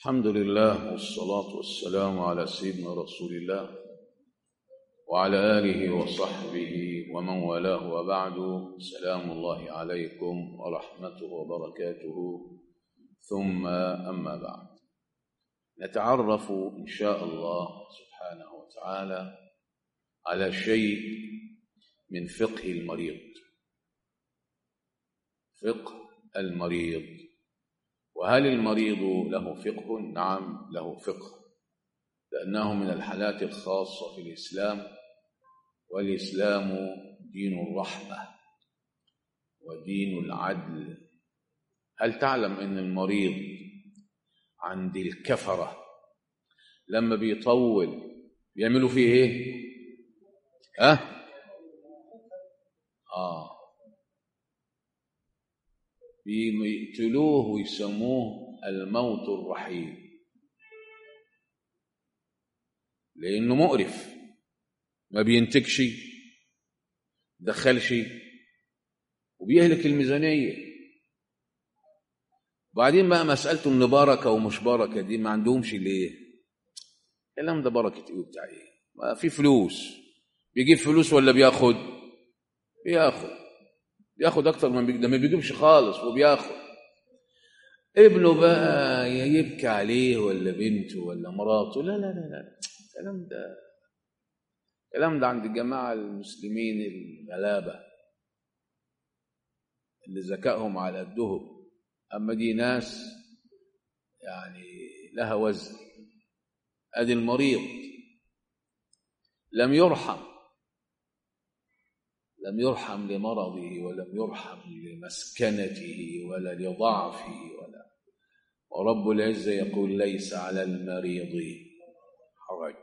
الحمد لله والصلاة والسلام على سيدنا رسول الله وعلى آله وصحبه ومن والاه وبعد سلام الله عليكم ورحمته وبركاته ثم أما بعد نتعرف إن شاء الله سبحانه وتعالى على شيء من فقه المريض فقه المريض وهل المريض له فقه؟ نعم له فقه لأنه من الحالات الخاصة في الإسلام والإسلام دين الرحمة ودين العدل هل تعلم أن المريض عند الكفرة لما بيطول بيعملوا فيه إيه؟ أه؟ آه بيقتلوه ويسموه الموت الرحيم لانه مقرف ما بينتجش دخلش وبيهلك الميزانيه وبعدين بقى مسألته ان بركه ومش بركه دي ما عندهمش ليه الكلام ده بركه ايه وبتاع ايه ما في فلوس بيجيب فلوس ولا بياخد بياخد بياخد اكتر من بيجيب ده ما بيجيبش خالص وبياخد ابنه بقى يبكي عليه ولا بنته ولا مراته لا لا لا لا الكلام ده الكلام ده عند الجماعه المسلمين الغلابه اللي ذكائهم على قدهم اما دي ناس يعني لها وزن ادي المريض لم يرحم لم يرحم لمرضه ولم يرحم لمسكنته ولا لضعفه ولا ورب العزة يقول ليس على المريض حرج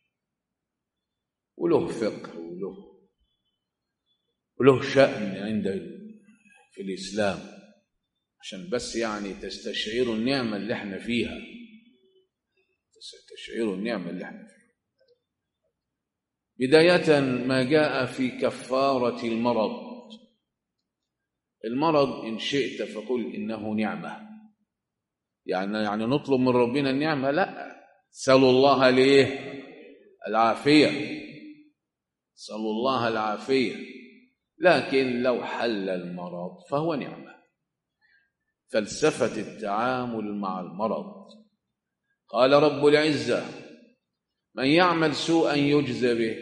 وله فقه وله وله شأن عند في الإسلام عشان بس يعني تستشعروا النعمة اللي احنا فيها تستشعروا النعمة اللي احنا فيها بداية ما جاء في كفارة المرض المرض إن شئت فقل إنه نعمة يعني يعني نطلب من ربنا النعمة لا سألوا الله ليه العافية سألوا الله العافية لكن لو حل المرض فهو نعمة فلسفة التعامل مع المرض قال رب العزة من يعمل سوءا يجزى به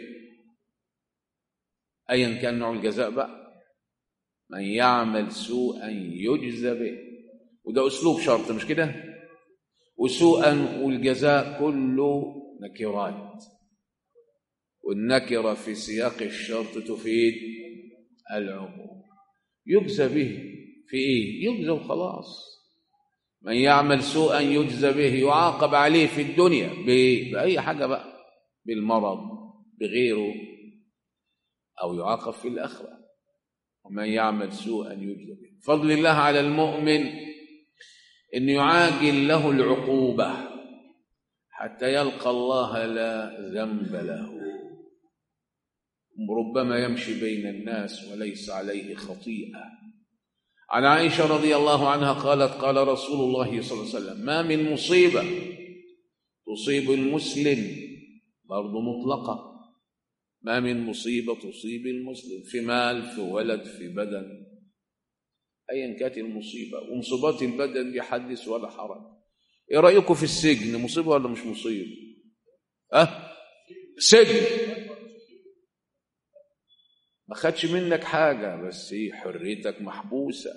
ايا كان نوع الجزاء بقى من يعمل سوءا يجزى به وده اسلوب شرط مش كده وسوءا والجزاء كله نكرات والنكره في سياق الشرط تفيد العموم يجزى به في ايه يجزى وخلاص من يعمل سوءا يجزى به يعاقب عليه في الدنيا بأي حاجة بقى بالمرض بغيره أو يعاقب في الآخرة ومن يعمل سوءا يجزى به فضل الله على المؤمن أن يعاجل له العقوبة حتى يلقى الله لا ذنب له ربما يمشي بين الناس وليس عليه خطيئه عن عائشة رضي الله عنها قالت قال رسول الله صلى الله عليه وسلم ما من مصيبة تصيب المسلم برضه مطلقة ما من مصيبة تصيب المسلم في مال في ولد في بدن أيا كانت المصيبة ومصيبات البدن دي حدث ولا حرج إيه رأيكم في السجن مصيبة ولا مش مصيبة أه سجن ما خدش منك حاجة بس هي حريتك محبوسة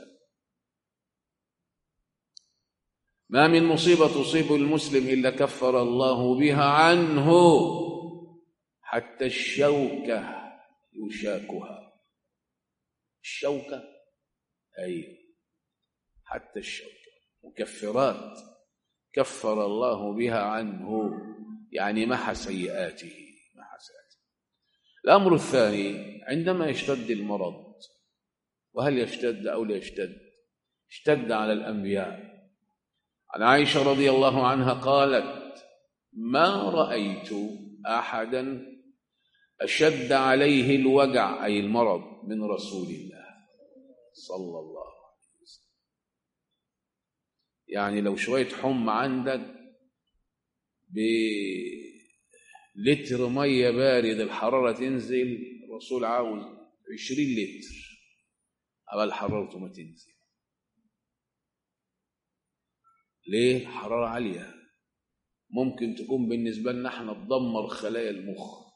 ما من مصيبة تصيب المسلم إلا كفر الله بها عنه حتى الشوكة يشاكها الشوكة أي حتى الشوكة مكفرات كفر الله بها عنه يعني محى سيئاته محى سيئاته الأمر الثاني عندما يشتد المرض وهل يشتد أو لا يشتد اشتد على الأنبياء عن عائشة رضي الله عنها قالت ما رأيت أحدا أشد عليه الوجع أي المرض من رسول الله صلى الله عليه وسلم يعني لو شوية حمى عندك بلتر ميه بارد الحراره تنزل الرسول عاوز 20 لتر قبل حرارته ما تنزل ليه الحراره عاليه ممكن تكون بالنسبه لنا احنا تدمر خلايا المخ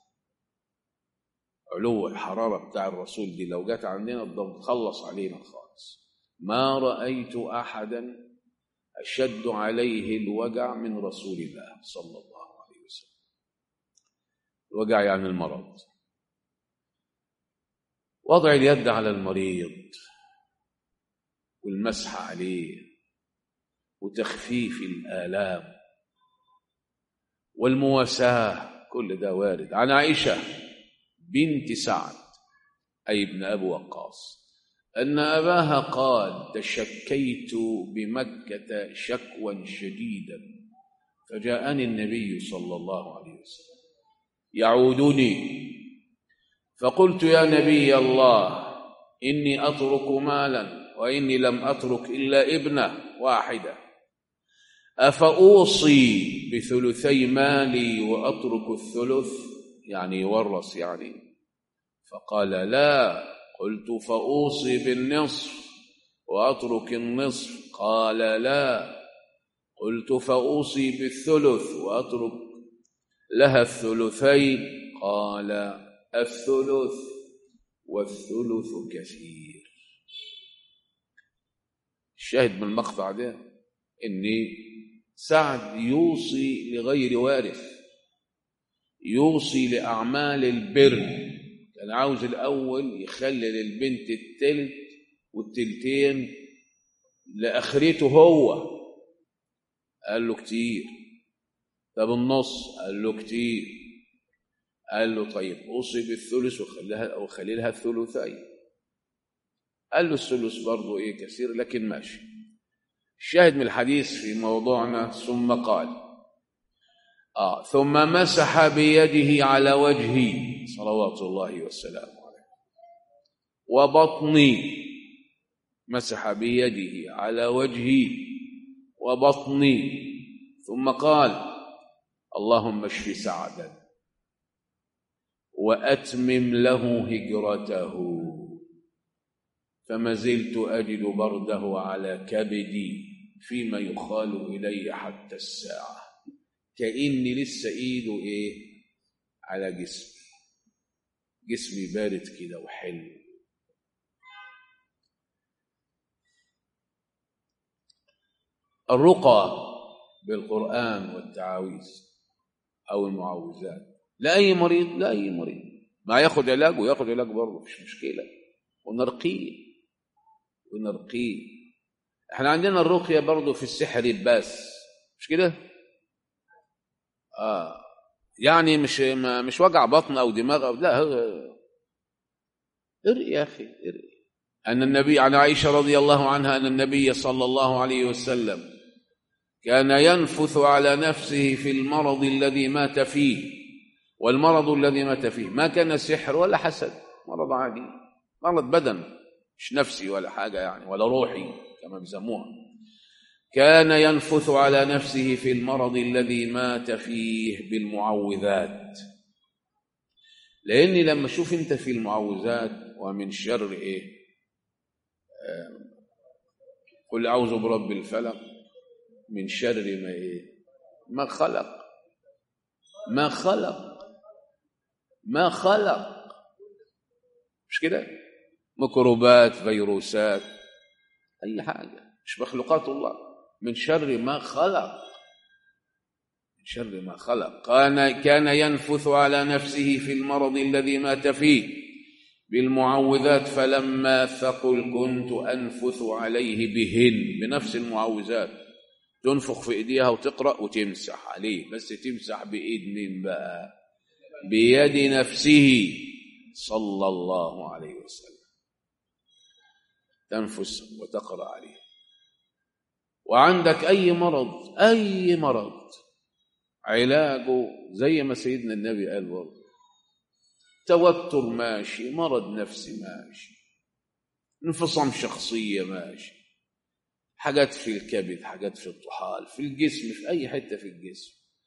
علو الحراره بتاع الرسول دي لو جت عندنا تخلص علينا خالص ما رايت احدا اشد عليه الوجع من رسول الله صلى الله عليه وسلم الوجع يعني المرض وضع اليد على المريض والمسح عليه وتخفيف الآلام والمواساة كل ده وارد عن عائشة بنت سعد أي ابن أبي وقاص أن أباها قال تشكيت بمكة شكوى شديدا فجاءني النبي صلى الله عليه وسلم يعودني فقلت يا نبي الله إني أترك مالا وإني لم أترك إلا ابنة واحدة أفأوصي بثلثي مالي وأترك الثلث يعني يورث يعني فقال لا قلت فأوصي بالنصف وأترك النصف قال لا قلت فأوصي بالثلث وأترك لها الثلثين قال الثلث والثلث كثير الشاهد من المقطع ده ان سعد يوصي لغير وارث يوصي لاعمال البر كان عاوز الاول يخلي للبنت التلت والتلتين لاخرته هو قال له كتير طب النص قال له كتير قال له طيب اوصي بالثلث وخليها وخلي لها الثلثين قال له الثلث برضه ايه كثير لكن ماشي الشاهد من الحديث في موضوعنا ثم قال آه ثم مسح بيده على وجهي صلوات الله والسلام عليه وبطني مسح بيده على وجهي وبطني ثم قال اللهم اشف سعدا واتمم له هجرته فما زلت أجد برده على كبدي فيما يخال إلي حتى الساعة كأني لسه إيده إيه على جسمي جسمي بارد كده وحلو الرقى بالقرآن والتعاويذ أو المعوذات لأي مريض لأي مريض ما ياخد علاج وياخد علاج برضه مش مشكلة ونرقيه ونرقيه احنا عندنا الرقية برضه في السحر بس مش كده اه يعني مش ما مش وجع بطن او دماغ او لا ارقي يا اخي ارقي ان النبي عن عائشه رضي الله عنها ان النبي صلى الله عليه وسلم كان ينفث على نفسه في المرض الذي مات فيه والمرض الذي مات فيه ما كان سحر ولا حسد مرض عادي مرض بدن مش نفسي ولا حاجة يعني ولا روحي كما بيسموها كان ينفث على نفسه في المرض الذي مات فيه بالمعوذات لأني لما أشوف أنت في المعوذات ومن شر إيه آه قل أعوذ برب الفلق من شر ما إيه ما خلق ما خلق ما خلق مش كده ميكروبات فيروسات أي حاجة مش مخلوقات الله من شر ما خلق من شر ما خلق كان كان ينفث على نفسه في المرض الذي مات فيه بالمعوذات فلما ثقل كنت أنفث عليه بهن بنفس المعوذات تنفخ في ايديها وتقرأ وتمسح عليه بس تمسح بإيد مين بقى بيد نفسه صلى الله عليه وسلم تنفس وتقرأ عليه وعندك أي مرض أي مرض علاجه زي ما سيدنا النبي قال برضه توتر ماشي مرض نفسي ماشي انفصام شخصية ماشي حاجات في الكبد حاجات في الطحال في الجسم في أي حتة في الجسم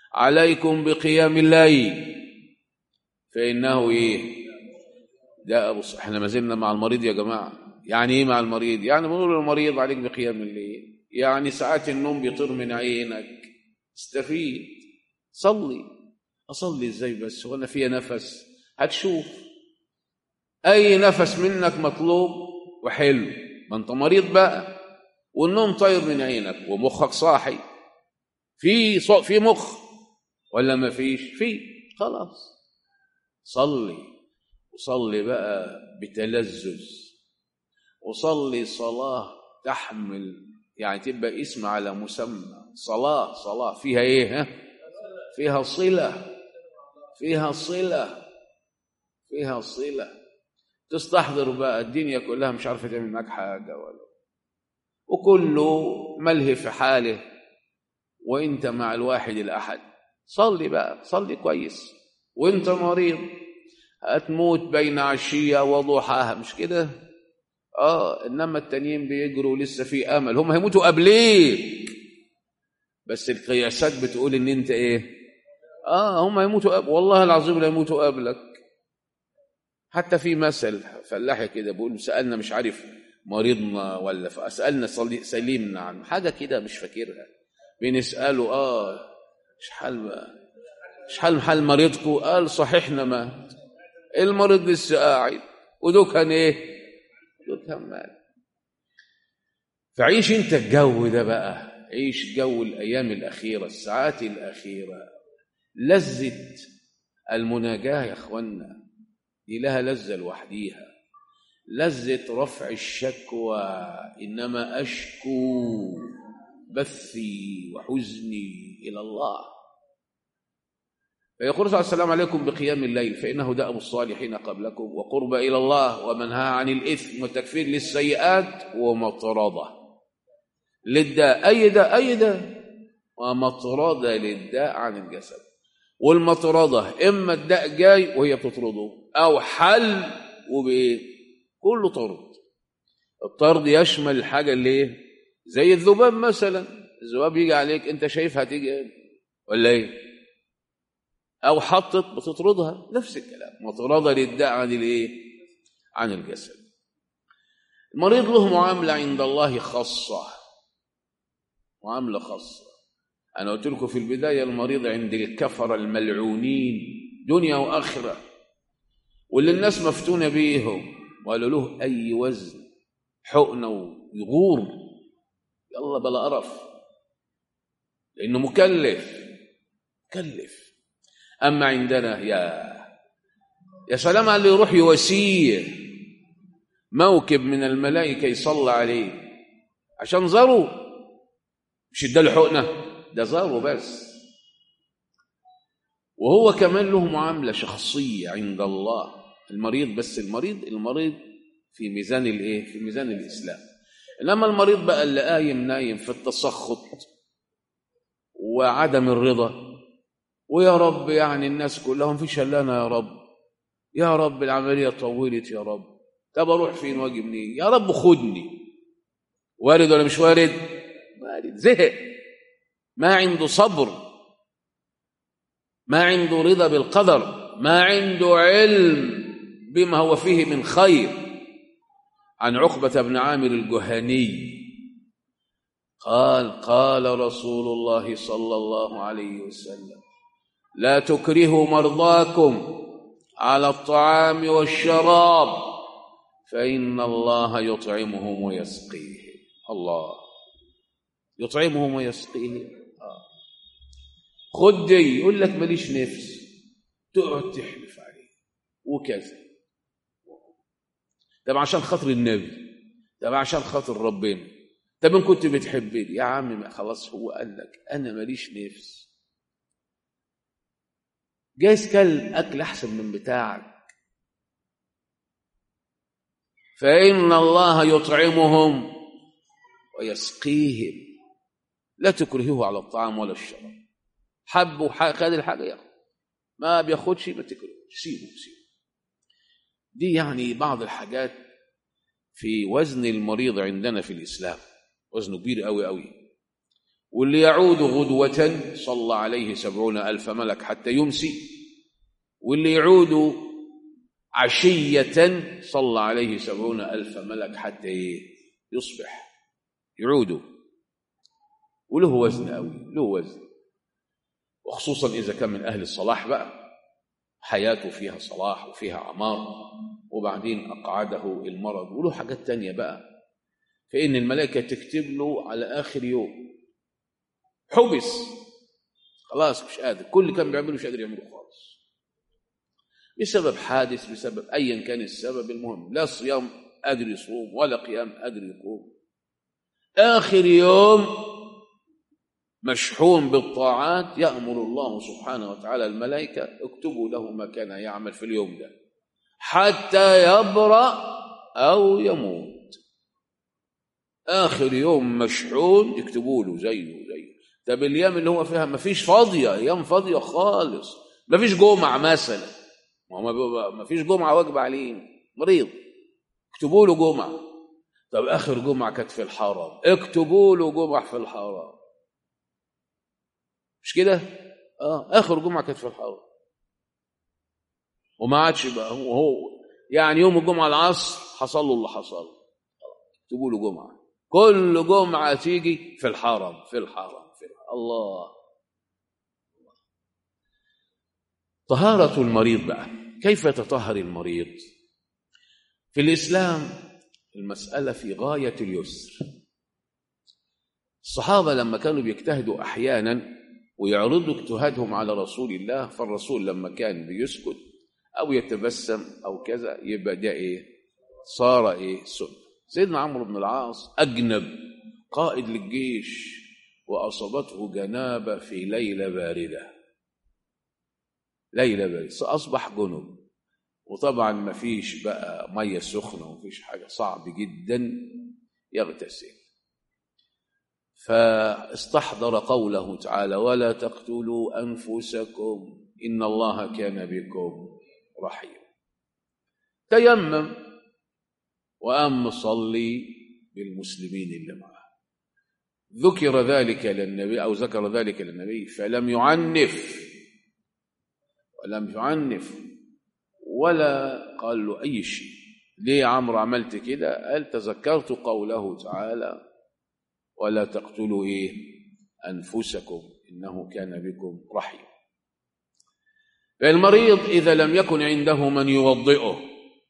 عليكم بقيام الليل فإنه إيه ده أبو صح احنا ما زلنا مع المريض يا جماعة يعني إيه مع المريض يعني بنقول للمريض عليك بقيام الليل يعني ساعات النوم بيطير من عينك استفيد صلي أصلي إزاي بس وأنا فيها نفس هتشوف أي نفس منك مطلوب وحلو ما أنت مريض بقى والنوم طاير من عينك ومخك صاحي في صو... في مخ ولا ما فيش في خلاص صلي وصلي بقى بتلذذ وصلي صلاة تحمل يعني تبقى اسم على مسمى صلاة صلاة فيها ايه ها فيها صلة فيها صلة فيها صلة تستحضر بقى الدنيا كلها مش عارفة تعمل معاك حاجة ولا وكله ملهي في حاله وانت مع الواحد الأحد صلي بقى صلي كويس وانت مريض هتموت بين عشية وضحاها مش كده اه انما التانيين بيجروا لسه في امل هم هيموتوا قبليك بس القياسات بتقول ان انت ايه اه هم هيموتوا قبل والله العظيم لا يموتوا قبلك حتى في مثل فلاحي كده بيقول سالنا مش عارف مريضنا ولا فاسالنا سليمنا عن حاجه كده مش فاكرها بنساله اه مش حال مش حال حال مريضكم قال صحيحنا مات المريض لسه قاعد ودو كان ايه دو كان مات فعيش انت الجو ده بقى عيش جو الايام الاخيره الساعات الاخيره لذه المناجاه يا اخوانا دي لها لذه لوحديها لذه رفع الشكوى انما اشكو بثي وحزني الى الله فيقول صلى الله عليه وسلم عليكم بقيام الليل فإنه دأب الصالحين قبلكم وقرب إلى الله ومنهى عن الإثم وتكفير للسيئات ومطردة للداء أي داء أي داء ومطردة للداء عن الجسد والمطردة إما الداء جاي وهي بتطرده أو حل وبإيه كله طرد الطرد يشمل الحاجة اللي إيه زي الذباب مثلا الذباب يجي عليك أنت شايفها تيجي ولا إيه او حطت بتطردها نفس الكلام مطرده للداء عن الايه عن الجسد المريض له معامله عند الله خاصه معامله خاصه انا قلت لكم في البدايه المريض عند الكفره الملعونين دنيا واخره واللي الناس مفتونه بيهم وقالوا له اي وزن حقنه ويغور يلا بلا قرف لانه مكلف مكلف أما عندنا يا يا سلام على اللي يروح يواسيه موكب من الملائكة يصلى عليه عشان زاروا مش اداله حقنة ده زاروا بس وهو كمان له معاملة شخصية عند الله المريض بس المريض المريض في ميزان الايه في ميزان الإسلام إنما المريض بقى اللي قايم نايم في التسخط وعدم الرضا ويا رب يعني الناس كلهم في شلانه يا رب يا رب العمليه طولت يا رب طب اروح فين واجي منين يا رب خدني وارد ولا مش وارد وارد زهق ما عنده صبر ما عنده رضا بالقدر ما عنده علم بما هو فيه من خير عن عقبه بن عامر الجهني قال قال رسول الله صلى الله عليه وسلم لا تكرهوا مرضاكم على الطعام والشراب فإن الله يطعمهم ويسقيهم الله يطعمهم ويسقيهم آه. خد دي يقول لك ماليش نفس تقعد تحلف عليه وكذا طب عشان خاطر النبي طب عشان خاطر ربنا طب ان كنت بتحبني يا عم ما خلاص هو قال لك انا ماليش نفس جايز كل اكل احسن من بتاعك فان الله يطعمهم ويسقيهم لا تكرهوه على الطعام ولا الشراب حب وخد الحاجه ياخد ما بياخدش ما تكرهوش سيبه سيبه دي يعني بعض الحاجات في وزن المريض عندنا في الاسلام وزنه كبير قوي قوي واللي يعود غدوة صلى عليه سبعون ألف ملك حتى يمسي واللي يعود عشية صلى عليه سبعون ألف ملك حتى يصبح يعودوا وله وزن قوي له وزن وخصوصا إذا كان من أهل الصلاح بقى حياته فيها صلاح وفيها عمار وبعدين أقعده المرض وله حاجات تانية بقى فإن الملائكة تكتب له على آخر يوم حبس خلاص مش قادر كل اللي كان بيعمله مش قادر يعمله خالص بسبب حادث بسبب أيا كان السبب المهم لا صيام قادر يصوم ولا قيام قادر يقوم آخر يوم مشحون بالطاعات يأمر الله سبحانه وتعالى الملائكة اكتبوا له ما كان يعمل في اليوم ده حتى يبرأ أو يموت آخر يوم مشحون يكتبوا له زيه زيه طب الأيام اللي هو فيها ما فيش فاضية أيام فاضية خالص ما فيش جمعة مثلا ما فيش جمعة واجب عليه مريض اكتبوا له جمعة طب آخر جمعة كانت في الحرم اكتبوا له جمعة في الحرم مش كده؟ اه اخر جمعه كانت في الحرم وما عادش بقى هو هو يعني يوم الجمعه العصر حصل له اللي حصل تقول له جمعه كل جمعه تيجي في الحرم في الحرم في الحرم. الله طهاره المريض بقى كيف يتطهر المريض في الاسلام المساله في غايه اليسر الصحابه لما كانوا بيجتهدوا احيانا ويعرضوا اجتهادهم على رسول الله فالرسول لما كان بيسكت او يتبسم او كذا يبقى ده ايه صار ايه سنه سيدنا عمرو بن العاص اجنب قائد للجيش واصابته جنابه في ليله بارده ليله بارده اصبح جنب وطبعا ما فيش بقى ميه سخنه وما فيش حاجه صعب جدا يغتسل فاستحضر قوله تعالى ولا تقتلوا انفسكم ان الله كان بكم رحيما تيمم وقام مصلي بالمسلمين اللي معه ذكر ذلك للنبي او ذكر ذلك للنبي فلم يعنف ولم يعنف ولا قال له اي شيء ليه يا عمرو عملت كده قال تذكرت قوله تعالى ولا تقتلوا ايه انفسكم انه كان بكم رحيم فالمريض اذا لم يكن عنده من يوضئه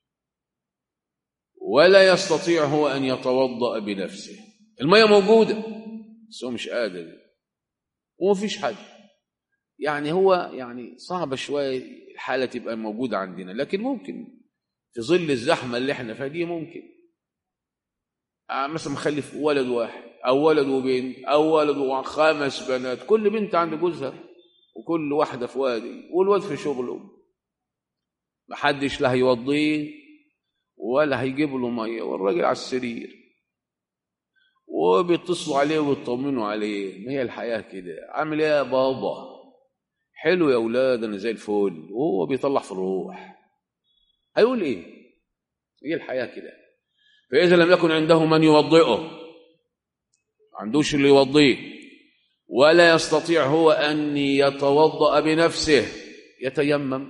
ولا يستطيع هو ان يتوضا بنفسه الميه موجوده بس هو مش قادر ومفيش حد يعني هو يعني صعبه شويه الحاله تبقى موجوده عندنا لكن ممكن في ظل الزحمه اللي احنا فيها دي ممكن مثلا مخلف ولد واحد او ولد وبنت او ولد وخمس بنات كل بنت عند جوزها وكل واحده في وادي والواد في شغله محدش لا هيوضيه ولا هيجيب له ميه والراجل على السرير وبيتصلوا عليه ويطمنوا عليه ما هي الحياه كده عامل ايه يا بابا حلو يا اولاد انا زي الفل وهو بيطلع في الروح هيقول ايه هي الحياه كده فاذا لم يكن عنده من يوضئه ما عندوش اللي يوضيه ولا يستطيع هو ان يتوضا بنفسه يتيمم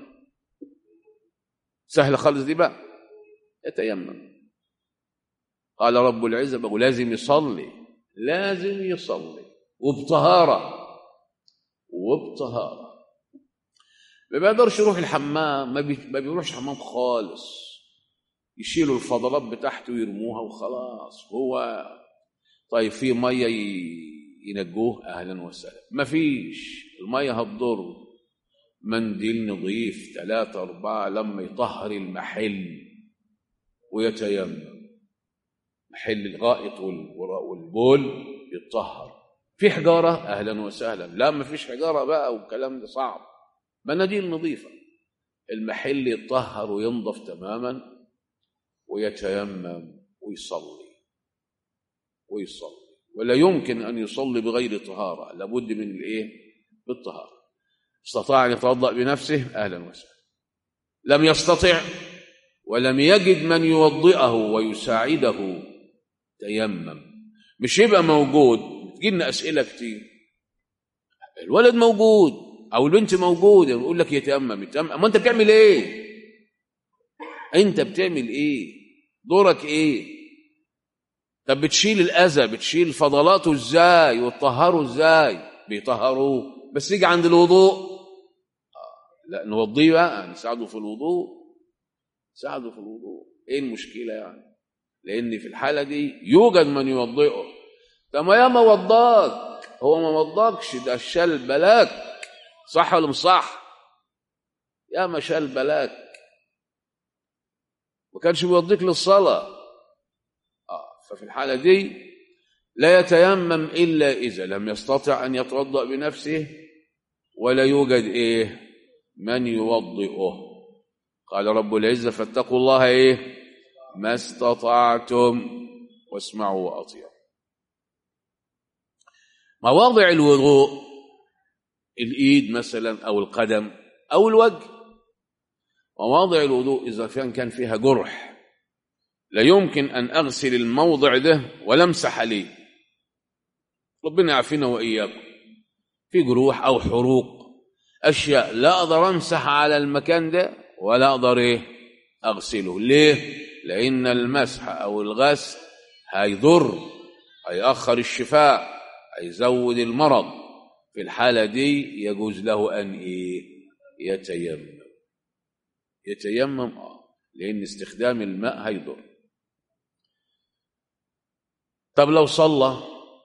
سهل خالص دي بقى يتيمم قال رب العزة بقى لازم يصلي لازم يصلي وبطهارة وبطهارة ما بيقدرش يروح الحمام ما, بي... ما بيروحش الحمام خالص يشيلوا الفضلات بتاعته ويرموها وخلاص هو طيب في ميه ينجوه اهلا وسهلا ما فيش الميه هتضر منديل نظيف ثلاثة أربعة لما يطهر المحل ويتيمم محل الغائط والبول يتطهر في حجارة أهلا وسهلا لا ما فيش حجارة بقى والكلام ده صعب مناديل نظيفة المحل يتطهر وينظف تماما ويتيمم ويصلي ويصلي ولا يمكن أن يصلي بغير طهارة لابد من الإيه بالطهارة استطاع أن يتوضأ بنفسه أهلا وسهلا لم يستطع ولم يجد من يوضئه ويساعده تيمم مش يبقى موجود تجي لنا اسئله كتير الولد موجود او البنت موجوده يقول لك يتيمم يتيمم اما انت بتعمل ايه انت بتعمل ايه دورك ايه طب بتشيل الاذى بتشيل فضلاته ازاي وتطهره ازاي بيطهروه بس يجي عند الوضوء آه، لا نوضيه بقى نساعده في الوضوء نساعده في الوضوء ايه المشكله يعني لان في الحاله دي يوجد من يوضئه طب ما ياما وضاك هو ما وضاكش ده شال بلاك صح ولا مش صح ياما شال بلاك ما كانش بيوضيك للصلاه آه ففي الحاله دي لا يتيمم الا اذا لم يستطع ان يتوضا بنفسه ولا يوجد ايه من يوضئه قال رب العزه فاتقوا الله ايه ما استطعتم واسمعوا واطيعوا مواضع الوضوء الايد مثلا او القدم او الوجه مواضع الوضوء اذا كان كان فيها جرح لا يمكن ان اغسل الموضع ده ولا امسح عليه ربنا يعافينا واياكم في جروح او حروق اشياء لا اقدر امسح على المكان ده ولا اقدر ايه اغسله ليه لان المسح او الغسل هيضر هيأخر الشفاء هيزود المرض في الحالة دي يجوز له أن إيه يتيمم يتيمم آه لأن استخدام الماء هيضر طب لو صلى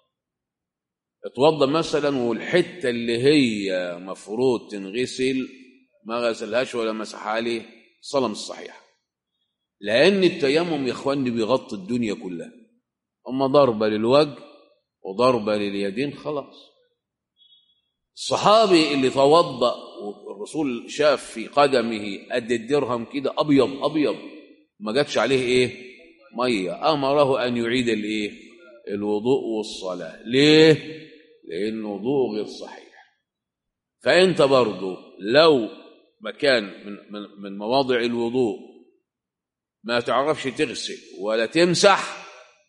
اتوضى مثلا والحتة اللي هي مفروض تنغسل ما غسلهاش ولا مسح عليه الصلاة مش صحيحة لأن التيمم يا إخواني بيغطي الدنيا كلها أما ضربة للوجه وضربة لليدين خلاص الصحابي اللي توضأ والرسول شاف في قدمه قد الدرهم كده أبيض أبيض ما جاتش عليه إيه مية أمره أن يعيد الإيه الوضوء والصلاة ليه لأن وضوء غير صحيح فأنت برضو لو مكان من, من, من مواضع الوضوء ما تعرفش تغسل ولا تمسح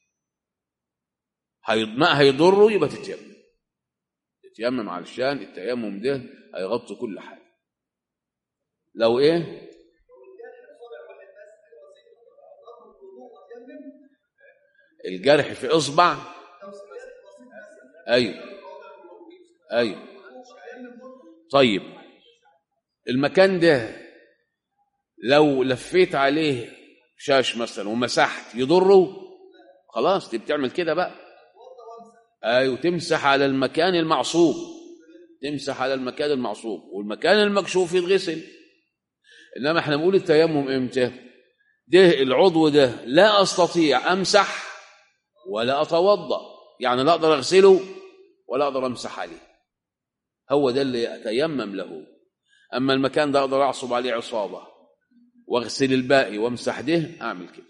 ما هيضره يبقى تتيمم تتيمم علشان التيمم ده هيغطي كل حاجه لو ايه الجرح في اصبع ايوه ايوه طيب المكان ده لو لفيت عليه شاش مثلا ومسحت يضره خلاص دي بتعمل كده بقى ايوه تمسح على المكان المعصوب تمسح على المكان المعصوب والمكان المكشوف يتغسل انما احنا بنقول التيمم امتى ده العضو ده لا استطيع امسح ولا اتوضا يعني لا اقدر اغسله ولا اقدر امسح عليه هو ده اللي اتيمم له اما المكان ده اقدر اعصب عليه عصابه واغسل الباقي وامسح ده اعمل كده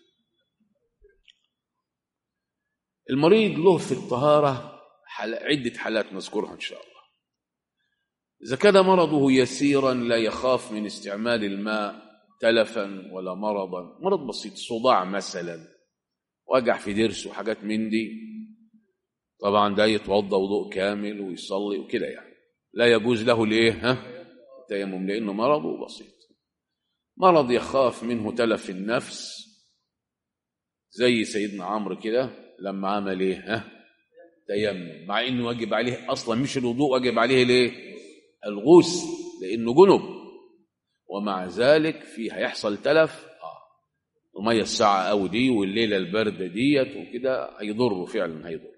المريض له في الطهارة حل... عدة حالات نذكرها إن شاء الله إذا كان مرضه يسيرا لا يخاف من استعمال الماء تلفا ولا مرضا مرض بسيط صداع مثلا وجع في ضرسه وحاجات من دي طبعا ده يتوضا وضوء كامل ويصلي وكده يعني لا يجوز له الايه ها التيمم لانه مرضه بسيط مرض يخاف منه تلف النفس زي سيدنا عمرو كده لما عمل ايه ها تيمم مع انه واجب عليه اصلا مش الوضوء واجب عليه ليه الغسل لانه جنب ومع ذلك في هيحصل تلف اه الميه الساعه قوي دي والليله البارده ديت وكده هيضره فعلا هيضر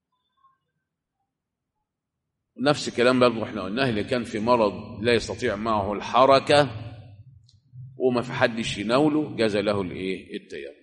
نفس الكلام برضه احنا قلناه اللي كان في مرض لا يستطيع معه الحركه وما في حدش يناوله جاز له الايه التيمم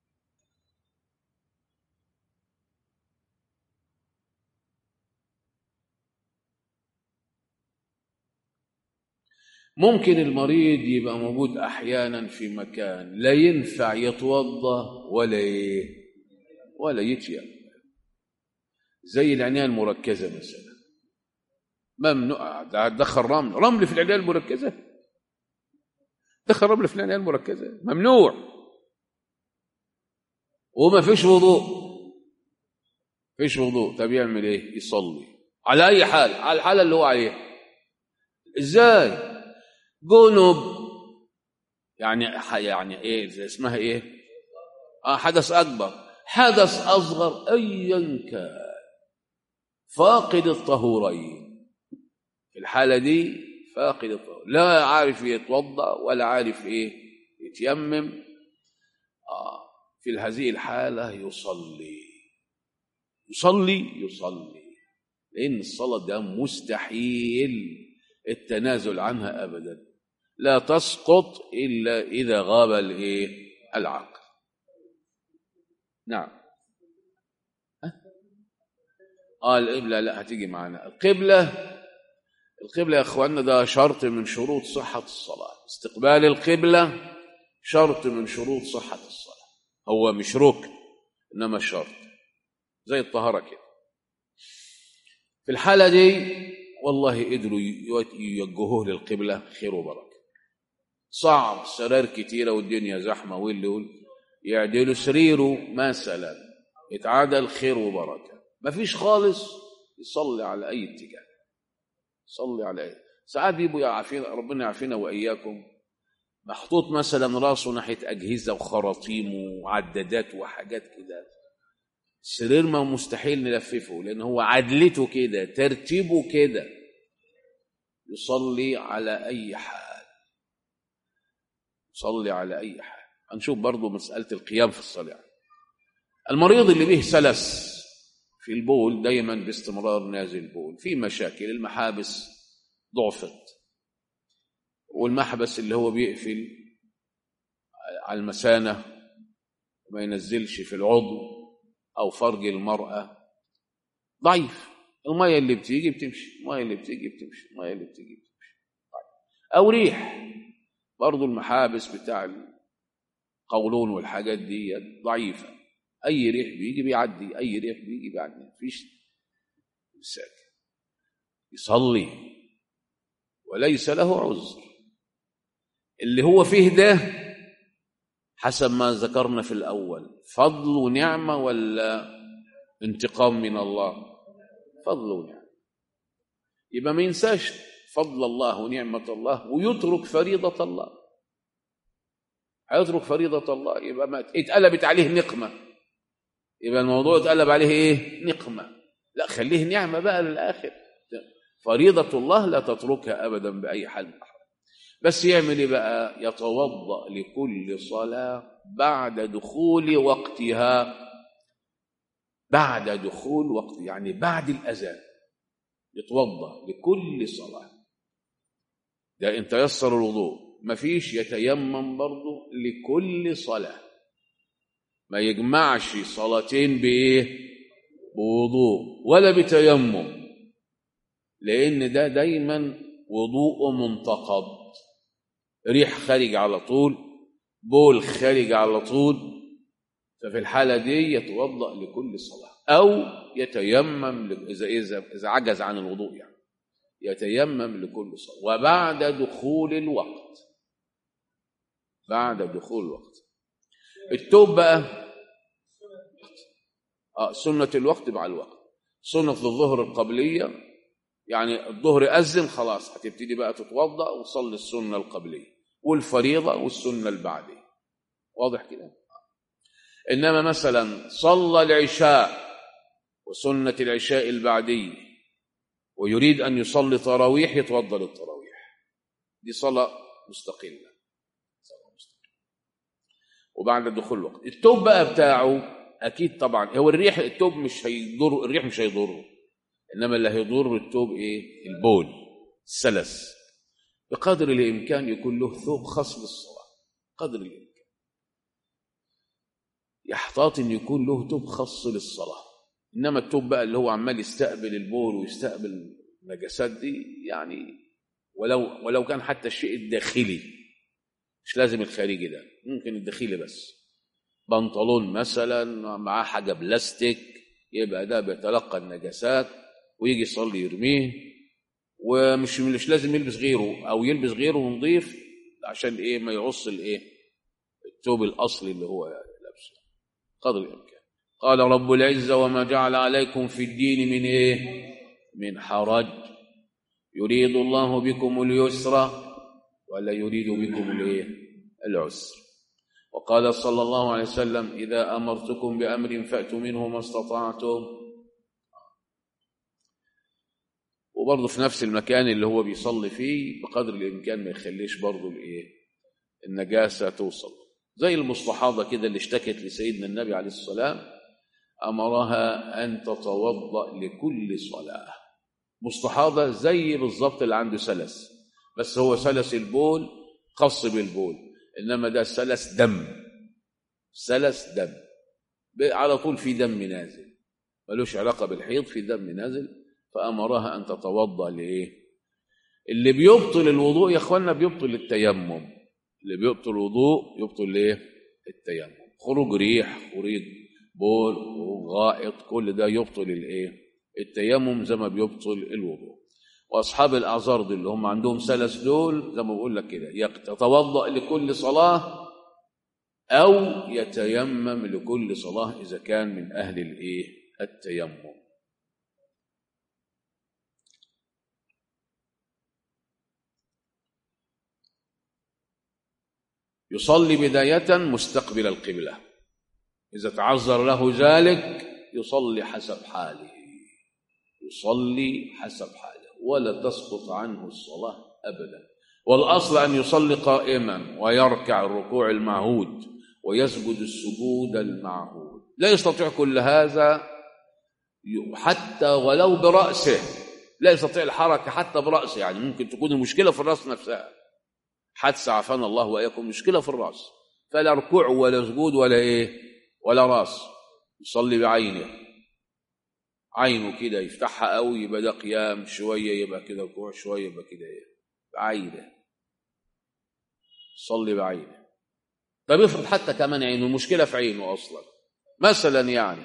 ممكن المريض يبقى موجود احيانا في مكان لا ينفع يتوضا ولا ايه ولا يتيمم زي العنايه المركزه مثلا ممنوع دخل رمل رمل في العنايه المركزه دخل رمل في العنايه المركزه ممنوع وما فيش وضوء فيش وضوء طب يعمل ايه يصلي على اي حال على الحاله اللي هو عليها ازاي جنب يعني يعني ايه زي اسمها ايه اه حدث اكبر حدث اصغر ايا كان فاقد الطهورين في الحاله دي فاقد الطهور لا عارف يتوضا ولا عارف ايه يتيمم آه في هذه الحاله يصلي يصلي يصلي لان الصلاه ده مستحيل التنازل عنها ابدا لا تسقط الا اذا غاب الايه العقل نعم اه القبله لا هتيجي معانا القبله القبله يا اخواننا ده شرط من شروط صحه الصلاه استقبال القبله شرط من شروط صحه الصلاه هو مش ركن انما شرط زي الطهاره كده في الحاله دي والله قدروا يوجهوه للقبله خير وبركه صعب سرار كتيره والدنيا زحمه واللي يقول يعدلوا سريره مثلا يتعادل خير وبركه ما فيش خالص يصلي على اي اتجاه صلي على اي ساعات بيبقوا يعافينا ربنا يعافينا واياكم محطوط مثلا راسه ناحيه اجهزه وخراطيم وعدادات وحاجات كده السرير ما مستحيل نلففه لان هو عدلته كده ترتيبه كده يصلي على اي حال يصلي على اي حال هنشوف برضو مساله القيام في الصلاه المريض اللي به سلس في البول دايما باستمرار نازل بول في مشاكل المحابس ضعفت والمحبس اللي هو بيقفل على المثانة وما ينزلش في العضو أو فرج المرأة ضعيف المية اللي بتيجي بتمشي المية اللي بتيجي بتمشي المية اللي بتيجي بتمشي أو ريح برضو المحابس بتاع القولون والحاجات دي ضعيفة اي ريح بيجي بيعدي اي ريح بيجي بيعدي مفيش ساكت يصلي وليس له عذر اللي هو فيه ده حسب ما ذكرنا في الاول فضل ونعمه ولا انتقام من الله فضل ونعمه يبقى ما ينساش فضل الله ونعمه الله ويترك فريضه الله هيترك فريضه الله يبقى ما اتقلبت عليه نقمه يبقى الموضوع اتقلب عليه ايه نقمة لا خليه نعمة بقى للآخر فريضة الله لا تتركها أبدا بأي حال من الأحوال بس يعمل ايه بقى يتوضأ لكل صلاة بعد دخول وقتها بعد دخول وقت يعني بعد الأذان يتوضأ لكل صلاة ده إن تيسر الوضوء مفيش يتيمم برضه لكل صلاه ما يجمعش صلاتين بايه بوضوء ولا بتيمم لان ده دايما وضوء منتقض ريح خارج على طول بول خارج على طول ففي الحاله دي يتوضا لكل صلاه او يتيمم اذا اذا اذا عجز عن الوضوء يعني يتيمم لكل صلاه وبعد دخول الوقت بعد دخول الوقت التوب بقى آه سنة الوقت مع الوقت سنة الظهر القبلية يعني الظهر أذن خلاص هتبتدي بقى تتوضأ وتصلي السنة القبلية والفريضة والسنة البعدية واضح كده إنما مثلا صلى العشاء وسنة العشاء البعدية ويريد أن يصلي تراويح يتوضأ للتراويح دي صلاة مستقلة وبعد دخول الوقت التوب بقى بتاعه اكيد طبعا هو الريح التوب مش هيضر الريح مش هيضره انما اللي هيضر التوب ايه البول السلس بقدر الامكان يكون له ثوب خاص للصلاه قدر الامكان يحتاط ان يكون له توب خاص للصلاه انما التوب بقى اللي هو عمال يستقبل البول ويستقبل النجاسات دي يعني ولو ولو كان حتى الشيء الداخلي مش لازم الخارجي ده ممكن الداخلي بس بنطلون مثلا معاه حاجه بلاستيك يبقى ده بيتلقى النجاسات ويجي يصلي يرميه ومش مش لازم يلبس غيره او يلبس غيره نظيف عشان ايه ما يعص الايه الثوب الاصلي اللي هو لابسه قدر الامكان قال رب العزة وما جعل عليكم في الدين من إيه من حرج يريد الله بكم اليسر ولا يريد بكم الإيه العسر وقال صلى الله عليه وسلم إذا أمرتكم بأمر فأتوا منه ما استطعتم وبرضه في نفس المكان اللي هو بيصلي فيه بقدر الإمكان ما يخليش برضه الإيه النجاسة توصل زي المستحاضة كده اللي اشتكت لسيدنا النبي عليه السلام أمرها أن تتوضأ لكل صلاة مستحاضة زي بالظبط اللي عنده سلس بس هو سلس البول خاص بالبول إنما ده سلس دم سلس دم على طول في دم نازل ملوش علاقة بالحيض في دم نازل فأمرها أن تتوضأ لإيه اللي بيبطل الوضوء يا أخوانا بيبطل التيمم اللي بيبطل الوضوء يبطل ليه التيمم خروج ريح خروج بول وغائط كل ده يبطل الايه التيمم زي ما بيبطل الوضوء واصحاب الاعذار دول اللي هم عندهم سلس دول زي ما بقول لك كده يتوضا لكل صلاه او يتيمم لكل صلاه اذا كان من اهل الايه التيمم يصلي بدايه مستقبل القبله إذا تعذر له ذلك يصلي حسب حاله يصلي حسب حاله ولا تسقط عنه الصلاة أبدا والأصل أن يصلي قائما ويركع الركوع المعهود ويسجد السجود المعهود لا يستطيع كل هذا حتى ولو برأسه لا يستطيع الحركة حتى برأسه يعني ممكن تكون المشكلة في الرأس نفسها حادثة عافانا الله وإياكم مشكلة في الرأس فلا ركوع ولا سجود ولا إيه ولا راس يصلي بعينه عينه كده يفتحها قوي يبقى ده قيام شويه يبقى كده ركوع شويه يبقى كده ايه بعينه صلي بعينه طب افرض حتى كمان عينه المشكله في عينه اصلا مثلا يعني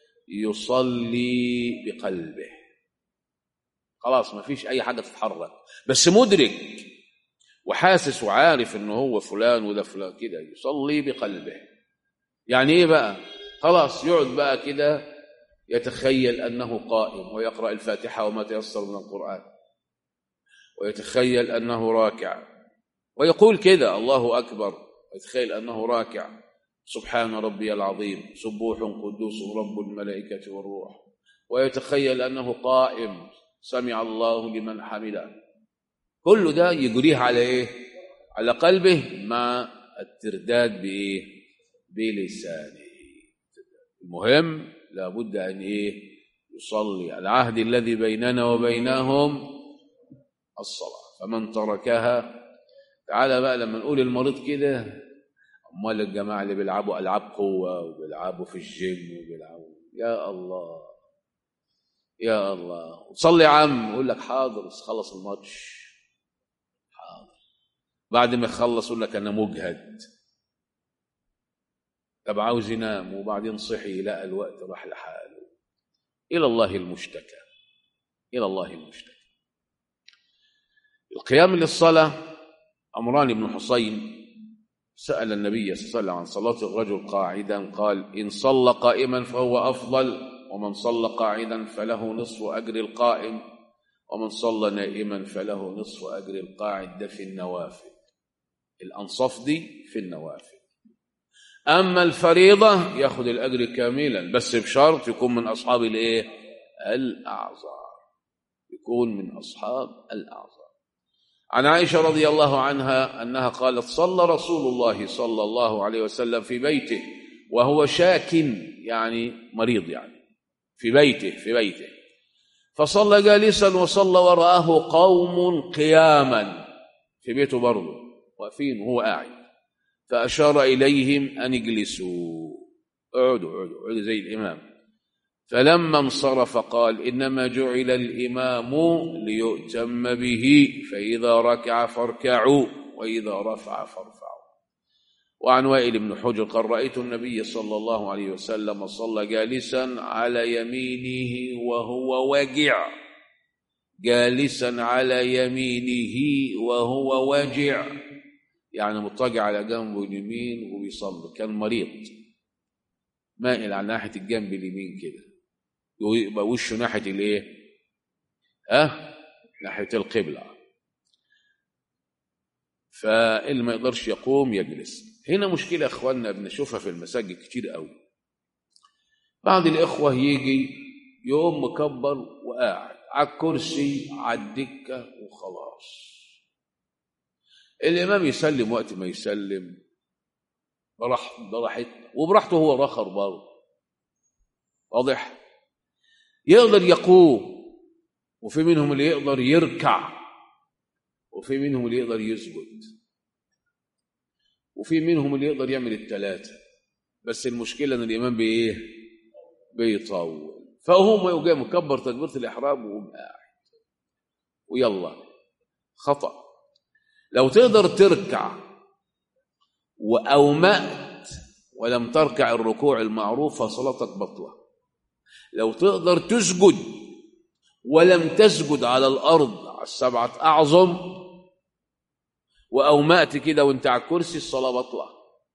يصلي بقلبه خلاص ما فيش اي حاجه تتحرك بس مدرك وحاسس وعارف ان هو فلان وده فلان كده يصلي بقلبه يعني ايه بقى خلاص يقعد بقى كده يتخيل انه قائم ويقرا الفاتحه وما تيسر من القران ويتخيل انه راكع ويقول كده الله اكبر ويتخيل انه راكع سبحان ربي العظيم سبوح قدوس رب الملائكه والروح ويتخيل انه قائم سمع الله لمن حمده كل ده يجريه على ايه على قلبه مع الترداد بايه بلسانه المهم لابد ان ايه يصلي العهد الذي بيننا وبينهم الصلاه فمن تركها تعالى بقى لما نقول المريض كده امال الجماعه اللي بيلعبوا العاب قوه وبيلعبوا في الجيم وبيلعبوا يا الله يا الله صلي يا عم يقول لك حاضر بس خلص الماتش حاضر بعد ما يخلص يقول لك انا مجهد طب عاوز ينام وبعدين صحي لقى الوقت راح لحاله إلى الله المشتكى إلى الله المشتكى القيام للصلاة عمران بن حسين سأل النبي صلى الله عليه وسلم عن صلاة الرجل قاعدا قال إن صلى قائما فهو أفضل ومن صلى قاعدا فله نصف أجر القائم ومن صلى نائما فله نصف أجر القاعد ده في النوافل الأنصاف دي في النوافل أما الفريضة يأخذ الأجر كاملا بس بشرط يكون من أصحاب الإيه؟ الأعذار يكون من أصحاب الأعذار عن عائشة رضي الله عنها أنها قالت صلى رسول الله صلى الله عليه وسلم في بيته وهو شاك يعني مريض يعني في بيته في بيته فصلى جالسا وصلى وراءه قوم قياما في بيته برضه واقفين وهو قاعد فأشار إليهم أن اجلسوا اقعدوا اقعدوا اقعدوا زي الإمام فلما انصرف قال إنما جعل الإمام ليؤتم به فإذا ركع فاركعوا وإذا رفع فارفعوا وعن وائل بن حجر قال رأيت النبي صلى الله عليه وسلم صلى جالسا على يمينه وهو واجع جالسا على يمينه وهو واجع يعني مضطجع على جنبه اليمين وبيصلي كان مريض مائل على ناحيه الجنب اليمين كده ويبقى وشه ناحيه الايه ها ناحيه القبله فاللي ما يقدرش يقوم يجلس هنا مشكله يا اخواننا بنشوفها في المساجد كتير قوي بعض الاخوه يجي يوم مكبر وقاعد على الكرسي على الدكه وخلاص الامام يسلم وقت ما يسلم براح براحته وبراحته هو رخر برضه واضح يقدر يقوم وفي منهم اللي يقدر يركع وفي منهم اللي يقدر يسجد وفي منهم اللي يقدر يعمل الثلاثة بس المشكلة ان الإمام بإيه؟ بيطول فهو ما يجي مكبر تكبيرة الإحرام ويقوم قاعد ويلا خطأ لو تقدر تركع وأومأت ولم تركع الركوع المعروف فصلاتك بطلة لو تقدر تسجد ولم تسجد على الأرض على السبعة أعظم وأومأت كده وانت على الكرسي الصلاة بطلة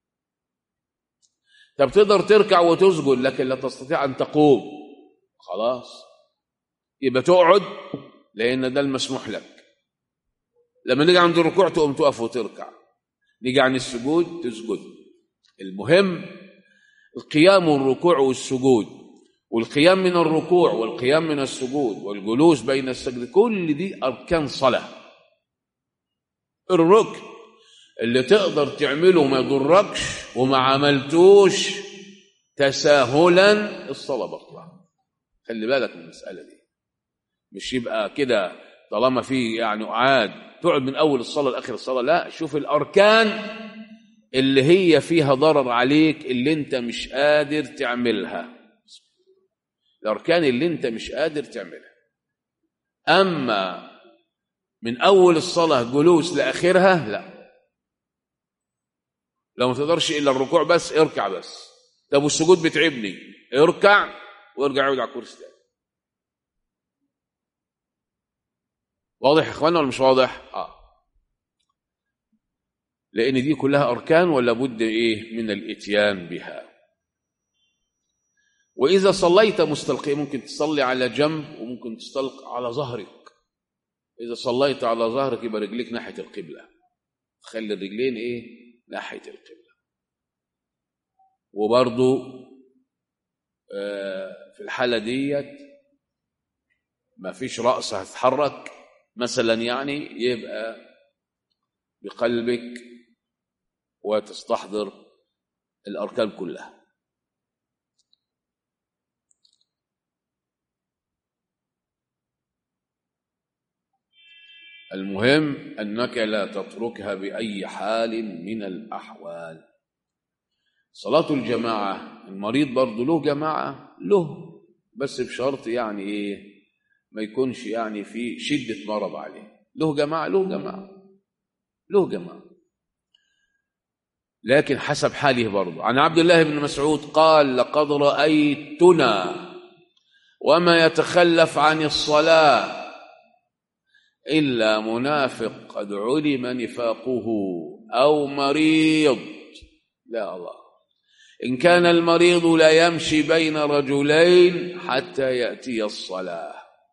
طب تقدر تركع وتسجد لكن لا تستطيع أن تقوم خلاص يبقى تقعد لأن ده المسموح لك لما نيجي عند الركوع تقوم تقف وتركع نيجي عن السجود تسجد المهم القيام والركوع والسجود والقيام من الركوع والقيام من السجود والجلوس بين السجد كل دي أركان صلاة الركن اللي تقدر تعمله ما يضركش وما عملتوش تساهلا الصلاة بطلة خلي بالك من المسألة دي مش يبقى كده طالما في يعني قعاد تقعد من أول الصلاة لآخر الصلاة لا شوف الأركان اللي هي فيها ضرر عليك اللي انت مش قادر تعملها الأركان اللي أنت مش قادر تعملها أما من أول الصلاة جلوس لآخرها لا لو ما تقدرش إلا الركوع بس اركع بس طب والسجود بتعبني اركع وارجع اقعد على الكرسي تاني واضح يا اخوانا ولا مش واضح؟ اه لأن دي كلها أركان ولا بد إيه من الإتيان بها وإذا صليت مستلقي ممكن تصلي على جنب وممكن تستلقي على ظهرك إذا صليت على ظهرك يبقى رجليك ناحية القبلة خلي الرجلين إيه ناحية القبلة وبرضو آه في الحالة ديت ما فيش رأس هتتحرك مثلا يعني يبقى بقلبك وتستحضر الأركان كلها المهم أنك لا تتركها بأي حال من الأحوال صلاة الجماعة المريض برضه له جماعة له بس بشرط يعني إيه ما يكونش يعني في شدة مرض عليه له جماعة له جماعة له جماعة لكن حسب حاله برضه عن عبد الله بن مسعود قال لقد رأيتنا وما يتخلف عن الصلاة إلا منافق قد علم نفاقه أو مريض لا الله إن كان المريض لا يمشي بين رجلين حتى يأتي الصلاة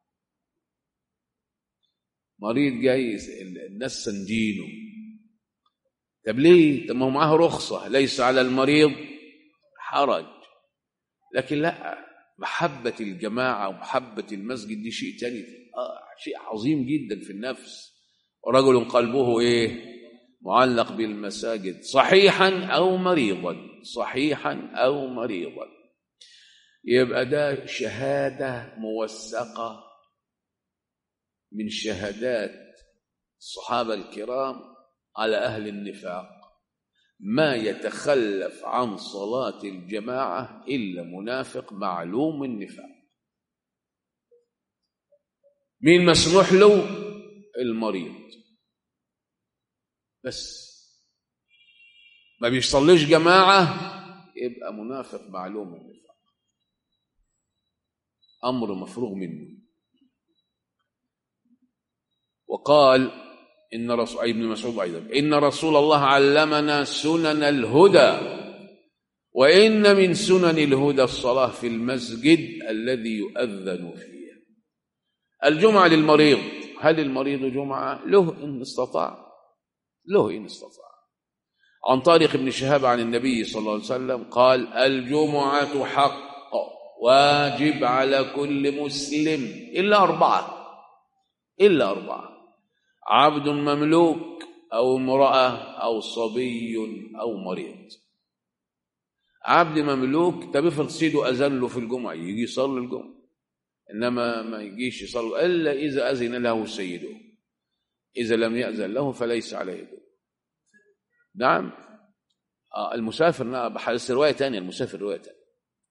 مريض جاي الناس سندينه طب ليه؟ طب ما هو معاه رخصة ليس على المريض حرج لكن لا محبة الجماعة ومحبة المسجد دي شيء تاني آه شيء عظيم جدا في النفس ورجل قلبه ايه معلق بالمساجد صحيحا او مريضا صحيحا او مريضا يبقى ده شهادة موثقة من شهادات الصحابة الكرام على أهل النفاق ما يتخلف عن صلاة الجماعة إلا منافق معلوم النفاق مين مسموح له المريض بس ما بيصليش جماعة يبقى منافق معلوم النفاق أمر مفروغ منه وقال إن رسول أي ابن مسعود أيضا إن رسول الله علمنا سنن الهدى وإن من سنن الهدى الصلاة في المسجد الذي يؤذن فيه الجمعة للمريض هل المريض جمعة له إن استطاع له إن استطاع عن طارق بن شهاب عن النبي صلى الله عليه وسلم قال الجمعة حق واجب على كل مسلم إلا أربعة إلا أربعة عبد مملوك أو امرأة أو صبي أو مريض عبد مملوك طب افرض سيده أذن له في الجمعة يجي يصلي الجمعة إنما ما يجيش يصلي إلا إذا أذن له سيده إذا لم يأذن له فليس عليه دون نعم آه المسافر نعم بحدث رواية ثانية المسافر رواية ثانية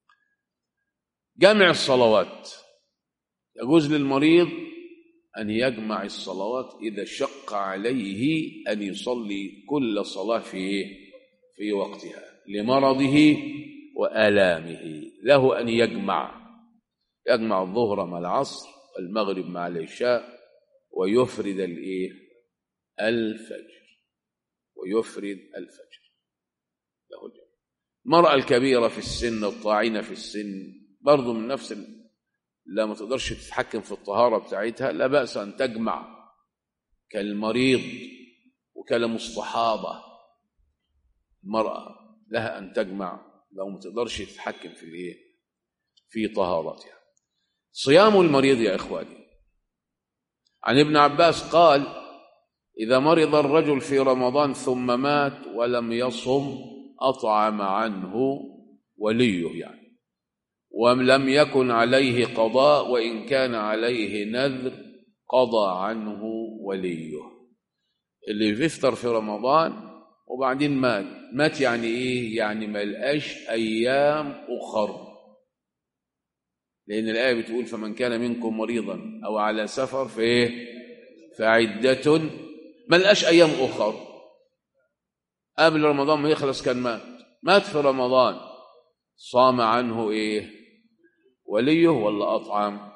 جمع الصلوات يجوز للمريض أن يجمع الصلوات إذا شق عليه أن يصلي كل صلاة في في وقتها لمرضه وآلامه له أن يجمع يجمع الظهر مع العصر والمغرب مع العشاء ويفرد الإيه الفجر ويفرد الفجر له الجمع المرأة الكبيرة في السن الطاعنة في السن برضه من نفس ال... لا ما تقدرش تتحكم في الطهارة بتاعتها لا بأس أن تجمع كالمريض وكالمصطحابة المرأة لها أن تجمع لو ما تقدرش تتحكم في الإيه في طهارتها صيام المريض يا إخواني عن ابن عباس قال إذا مرض الرجل في رمضان ثم مات ولم يصم أطعم عنه وليه يعني ولم يكن عليه قضاء وإن كان عليه نذر قضى عنه وليه اللي بيفطر في رمضان وبعدين مات مات يعني ايه يعني ما لقاش ايام اخر لان الايه بتقول فمن كان منكم مريضا او على سفر فايه فعده ما لقاش ايام اخر قبل رمضان ما يخلص كان مات مات في رمضان صام عنه ايه وليه ولا اطعم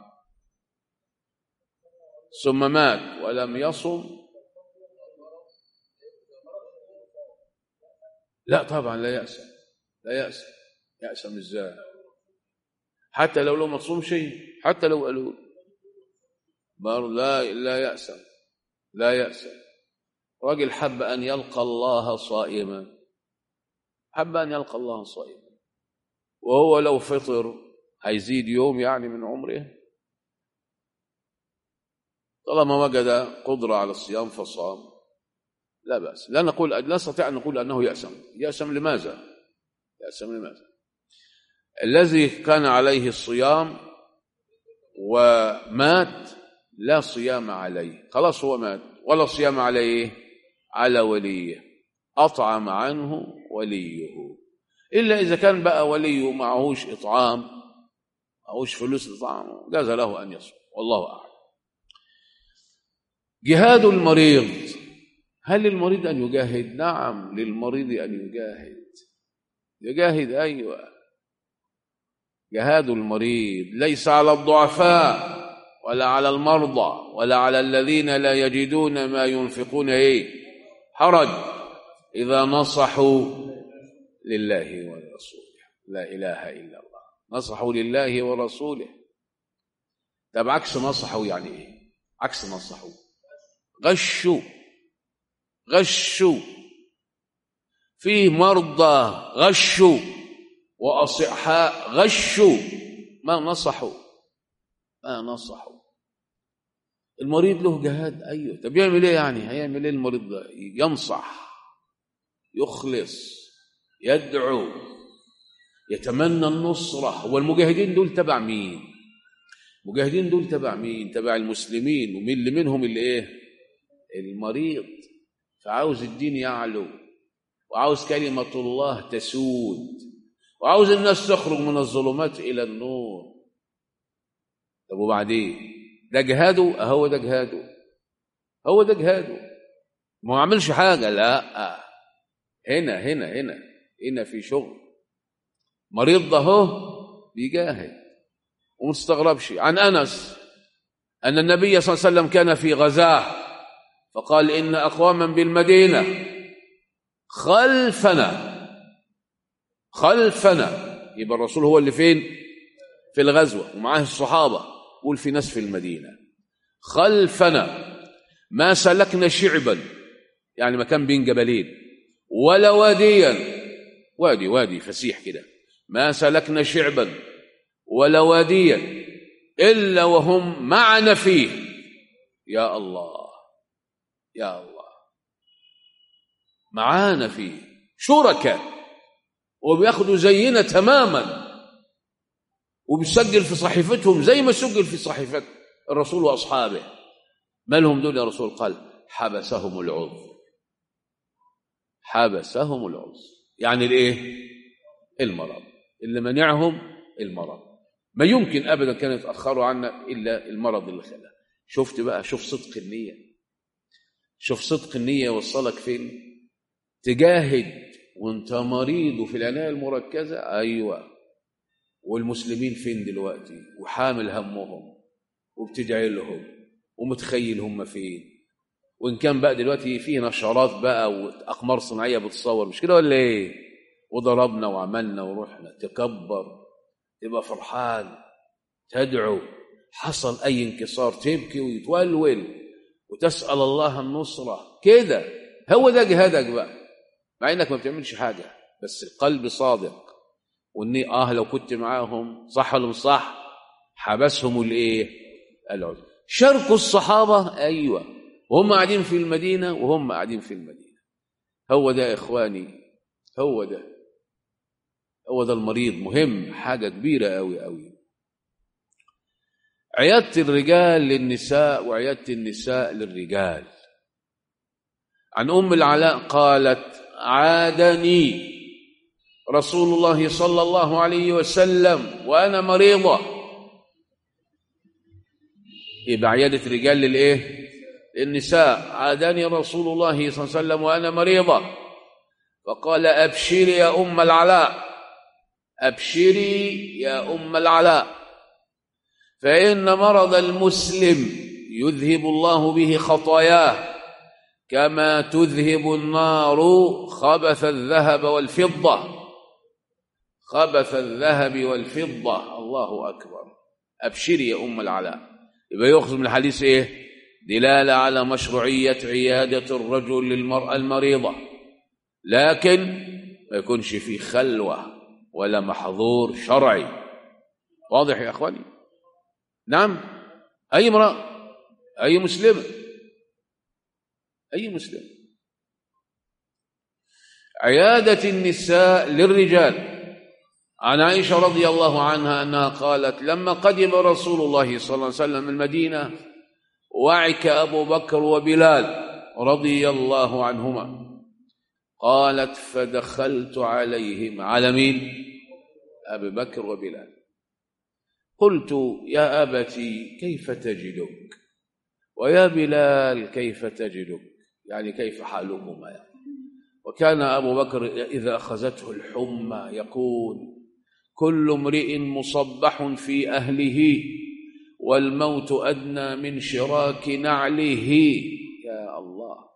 ثم مات ولم يصم لا طبعا لا يأسم لا يأسم يأسم ازاي حتى لو لو ما تصوم شيء حتى لو قالوا بر لا لا يأسم لا يأسم راجل حب أن يلقى الله صائما حب أن يلقى الله صائما وهو لو فطر هيزيد يوم يعني من عمره طالما وجد قدرة على الصيام فصام لا بأس لا نقول لا نستطيع أن نقول أنه يأسم يأسم لماذا يأسم لماذا الذي كان عليه الصيام ومات لا صيام عليه خلاص هو مات ولا صيام عليه على وليه أطعم عنه وليه إلا إذا كان بقى وليه معهوش إطعام معهوش فلوس إطعامه جاز له أن يصوم والله أعلم جهاد المريض هل للمريض أن يجاهد نعم للمريض أن يجاهد يجاهد أيوة جهاد المريض ليس على الضعفاء ولا على المرضى ولا على الذين لا يجدون ما ينفقون ايه حرج اذا نصحوا لله ورسوله لا اله الا الله نصحوا لله ورسوله طب عكس نصحوا يعني ايه عكس نصحوا غشوا غشوا فيه مرضى غشوا واصحاء غشوا ما نصحوا ما نصحوا المريض له جهاد ايوه طب يعمل ايه يعني هيعمل ايه المريض ده ينصح يخلص يدعو يتمنى النصرة هو المجاهدين دول تبع مين المجاهدين دول تبع مين تبع المسلمين ومين اللي منهم اللي ايه المريض فعاوز الدين يعلو وعاوز كلمة الله تسود وعاوز الناس تخرج من الظلمات إلى النور طب وبعدين ده جهاده هو ده جهاده هو ده جهاده ما عملش حاجة لا هنا هنا هنا هنا في شغل مريض ده هو بيجاهد وما تستغربش عن أنس أن النبي صلى الله عليه وسلم كان في غزاه فقال إن أقواما بالمدينة خلفنا خلفنا يبقى الرسول هو اللي فين في الغزوة ومعاه الصحابة قول في ناس في المدينة خلفنا ما سلكنا شعبا يعني مكان بين جبلين ولا واديا وادي وادي فسيح كده ما سلكنا شعبا ولا واديا إلا وهم معنا فيه يا الله يا الله معانا فيه شركاء وبياخدوا زينا تماما وبيسجل في صحيفتهم زي ما سجل في صحيفة الرسول وأصحابه ما لهم دول يا رسول قال حبسهم العذر حبسهم العذر يعني الايه المرض اللي منعهم المرض ما يمكن ابدا كانوا يتاخروا عنا الا المرض اللي خلاه شفت بقى شوف صدق النيه شوف صدق النيه يوصلك فين تجاهد وانت مريض وفي العنايه المركزه ايوه والمسلمين فين دلوقتي وحامل همهم وبتدعي لهم ومتخيل هم فين وان كان بقى دلوقتي في نشرات بقى واقمار صناعيه بتصور مش كده ولا ايه وضربنا وعملنا ورحنا تكبر تبقى فرحان تدعو حصل اي انكسار تبكي ويتولول وتسال الله النصره كده هو ده جهادك بقى مع انك ما بتعملش حاجه بس القلب صادق واني اه لو كنت معاهم صح ولا مش صح حبسهم الايه العذر شاركوا الصحابه ايوه وهم قاعدين في المدينه وهم قاعدين في المدينه هو ده يا اخواني هو ده هو ده المريض مهم حاجه كبيره قوي قوي عياده الرجال للنساء وعياده النساء للرجال عن ام العلاء قالت عادني رسول الله صلى الله عليه وسلم وانا مريضه يبقى عياده رجال للايه للنساء عادني رسول الله صلى الله عليه وسلم وانا مريضه فقال ابشري يا ام العلاء ابشري يا ام العلاء فان مرض المسلم يذهب الله به خطاياه كما تذهب النار خبث الذهب والفضه خبث الذهب والفضة الله أكبر أبشري يا أم العلاء يبقى يأخذ من الحديث إيه دلالة على مشروعية عيادة الرجل للمرأة المريضة لكن ما يكونش في خلوة ولا محظور شرعي واضح يا أخواني نعم أي امرأة أي مسلمة أي مسلم عيادة النساء للرجال عن عائشة رضي الله عنها أنها قالت لما قدم رسول الله صلى الله عليه وسلم المدينة وعك أبو بكر وبلال رضي الله عنهما قالت فدخلت عليهم على مين أبي بكر وبلال قلت يا أبتي كيف تجدك ويا بلال كيف تجدك يعني كيف حالكما يعني وكان أبو بكر إذا أخذته الحمى يقول كل امرئ مصبح في أهله والموت أدنى من شراك نعله يا الله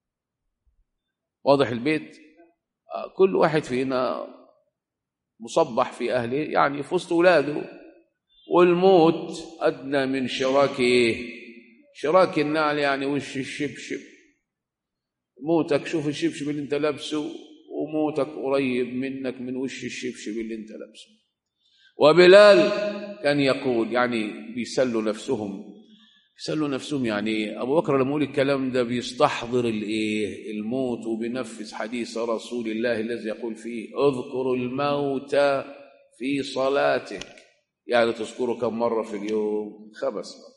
واضح البيت كل واحد فينا مصبح في أهله يعني في وسط ولاده والموت أدنى من شراك إيه شراك النعل يعني وش الشبشب موتك شوف الشبشب اللي انت لابسه وموتك قريب منك من وش الشبشب اللي انت لابسه وبلال كان يقول يعني بيسلوا نفسهم بيسلوا نفسهم يعني ابو بكر لما يقول الكلام ده بيستحضر الايه الموت وبينفذ حديث رسول الله الذي يقول فيه اذكر الموت في صلاتك يعني تذكره كم مره في اليوم خمس مرات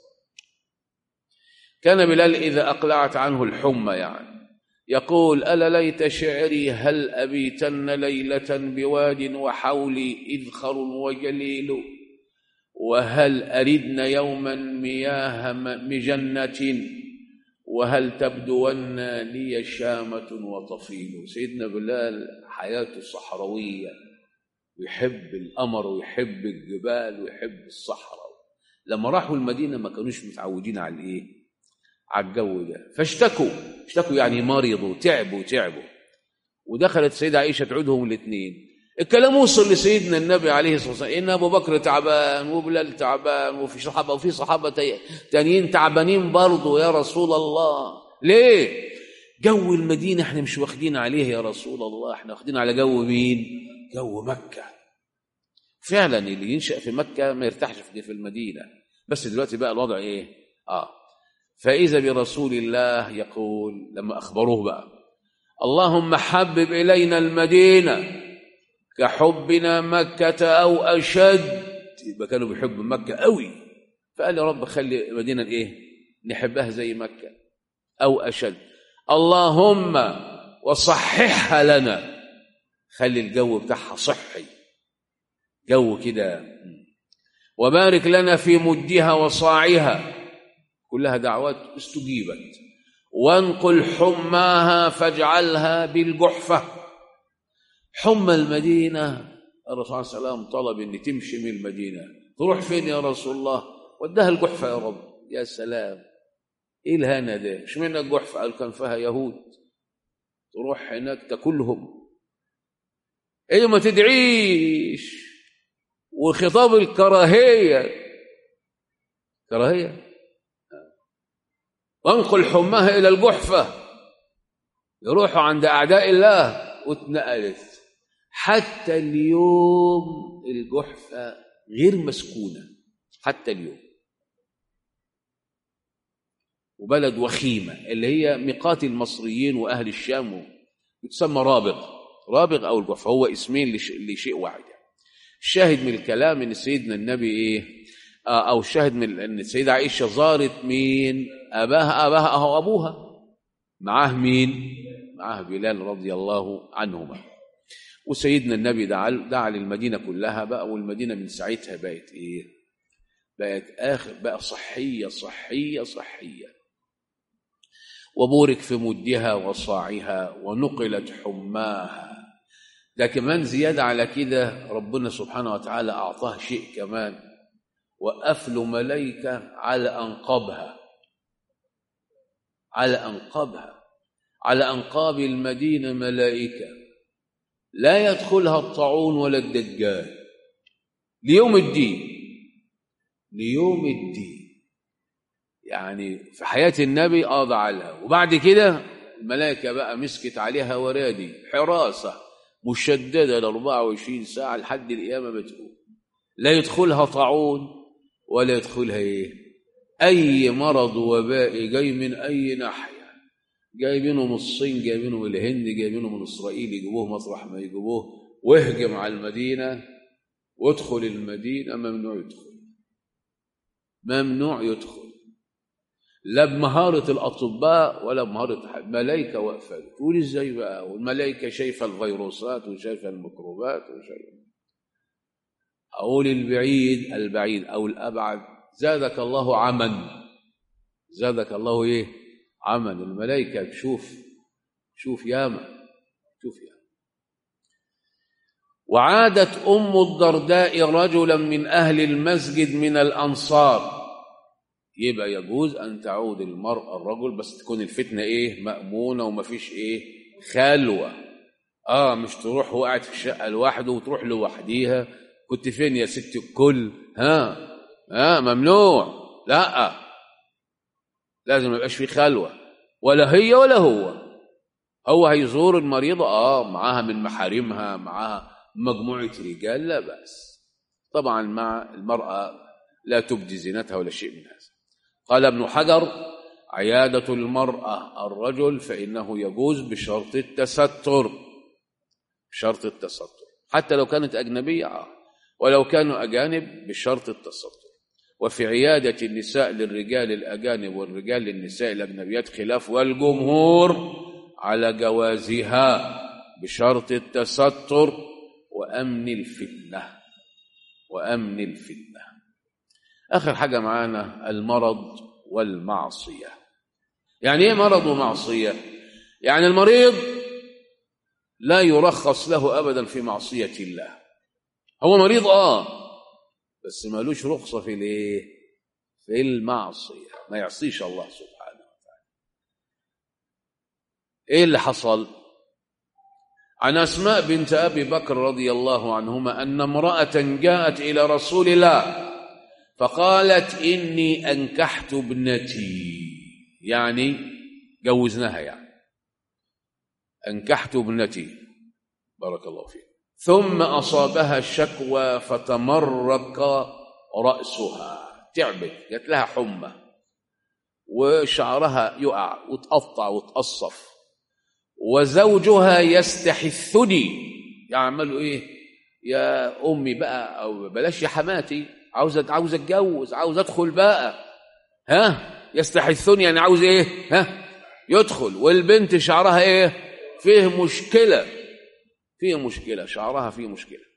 كان بلال اذا اقلعت عنه الحمى يعني يقول ألا ليت شعري هل أبيتن ليلة بواد وحولي إذخر وجليل وهل أردن يوما مياه مجنة وهل تبدون لي شامة وطفيل سيدنا بلال حياته صحراوية ويحب القمر ويحب الجبال ويحب الصحراء لما راحوا المدينة ما كانوش متعودين على الإيه على الجو ده فاشتكوا اشتكوا يعني مرضوا تعبوا تعبوا ودخلت السيدة عائشة تعودهم الاثنين الكلام وصل لسيدنا النبي عليه الصلاه والسلام ان ابو بكر تعبان وبلال تعبان وفي صحابه وفي صحابه تي- تانيين تعبانين برضه يا رسول الله ليه جو المدينه احنا مش واخدين عليه يا رسول الله احنا واخدين على جو مين جو مكه فعلا اللي ينشا في مكه ما يرتاحش في في المدينه بس دلوقتي بقى الوضع ايه اه فاذا برسول الله يقول لما اخبروه بقى اللهم حبب الينا المدينه كحبنا مكة أو أشد يبقى كانوا بيحبوا مكة قوي فقال يا رب خلي مدينة إيه نحبها زي مكة أو أشد اللهم وصححها لنا خلي الجو بتاعها صحي جو كده وبارك لنا في مدها وصاعها كلها دعوات استجيبت وانقل حماها فاجعلها بالجحفه حمى المدينة الرسول صلى الله عليه وسلم طلب ان تمشي من المدينة تروح فين يا رسول الله وداها الجحفة يا رب يا سلام ايه الهنا ده مش من الجحفة قال كان فيها يهود تروح هناك تاكلهم ايه ما تدعيش وخطاب الكراهية كراهية وانقل حماها الى الجحفة يروحوا عند اعداء الله واتنقلت حتى اليوم الجحفة غير مسكونة حتى اليوم وبلد وخيمة اللي هي ميقات المصريين وأهل الشام بتسمى رابغ رابغ أو الجحفة هو اسمين لش- لشيء واحد الشاهد من الكلام ان سيدنا النبي ايه آه، او الشاهد من ان السيده عائشه زارت مين اباها اباها اهو ابوها معاه مين معاه بلال رضي الله عنهما وسيدنا النبي دعا دعا للمدينه كلها بقى والمدينه من ساعتها بقت ايه بقت اخر بقى صحيه صحيه صحيه وبورك في مدها وصاعها ونقلت حماها ده كمان زيادة على كده ربنا سبحانه وتعالى أعطاه شيء كمان وقف له ملائكة على أنقابها على أنقابها على أنقاب المدينة ملائكة لا يدخلها الطاعون ولا الدجال ليوم الدين ليوم الدين يعني في حياة النبي قضى عليها وبعد كده الملائكة بقى مسكت عليها ورادي حراسة مشددة ل 24 ساعة لحد القيامة بتقوم لا يدخلها طاعون ولا يدخلها ايه أي مرض وبائي جاي من أي ناحية جايبينه من الصين جايبينه من الهند جايبينه من إسرائيل يجيبوه مطرح ما يجيبوه واهجم على المدينة وادخل المدينة ممنوع يدخل ممنوع يدخل لا بمهارة الأطباء ولا بمهارة ملائكة واقفة تقول إزاي بقى والملائكة شايفة الفيروسات وشايفة الميكروبات وشايفة أقول البعيد البعيد أو الأبعد زادك الله عمن زادك الله إيه عمن الملائكة تشوف شوف ياما شوف ياما وعادت أم الدرداء رجلا من أهل المسجد من الأنصار يبقى يجوز أن تعود المرأة الرجل بس تكون الفتنة إيه مأمونة ومفيش إيه خلوة آه مش تروح وقعت في الشقة لوحده وتروح لوحديها كنت فين يا ست الكل ها ها ممنوع لا لازم ما يبقاش في خلوة ولا هي ولا هو هو هيزور المريضة آه معاها من محارمها معاها مجموعة رجال لا بأس طبعا مع المرأة لا تبدي زينتها ولا شيء من هذا قال ابن حجر عيادة المرأة الرجل فإنه يجوز بشرط التستر بشرط التستر حتى لو كانت أجنبية آه. ولو كانوا أجانب بشرط التستر وفي عيادة النساء للرجال الأجانب والرجال للنساء الأجنبيات خلاف والجمهور على جوازها بشرط التستر وأمن الفتنة وأمن الفتنة آخر حاجة معانا المرض والمعصية يعني إيه مرض ومعصية؟ يعني المريض لا يرخص له أبدا في معصية الله هو مريض آه بس مالوش رخصة في الإيه؟ في المعصية ما يعصيش الله سبحانه وتعالى إيه اللي حصل؟ عن أسماء بنت أبي بكر رضي الله عنهما أن امرأة جاءت إلى رسول الله فقالت إني أنكحت ابنتي يعني جوزناها يعني أنكحت ابنتي بارك الله فيك ثم أصابها الشكوى فتمرق رأسها تعبت جات لها حمى وشعرها يقع وتقطع وتقصف وزوجها يستحثني يعملوا ايه يا امي بقى او بلاش يا حماتي عاوز عاوز اتجوز عاوز ادخل بقى ها يستحثني يعني عاوز ايه ها يدخل والبنت شعرها ايه فيه مشكله فيه مشكله شعرها فيه مشكله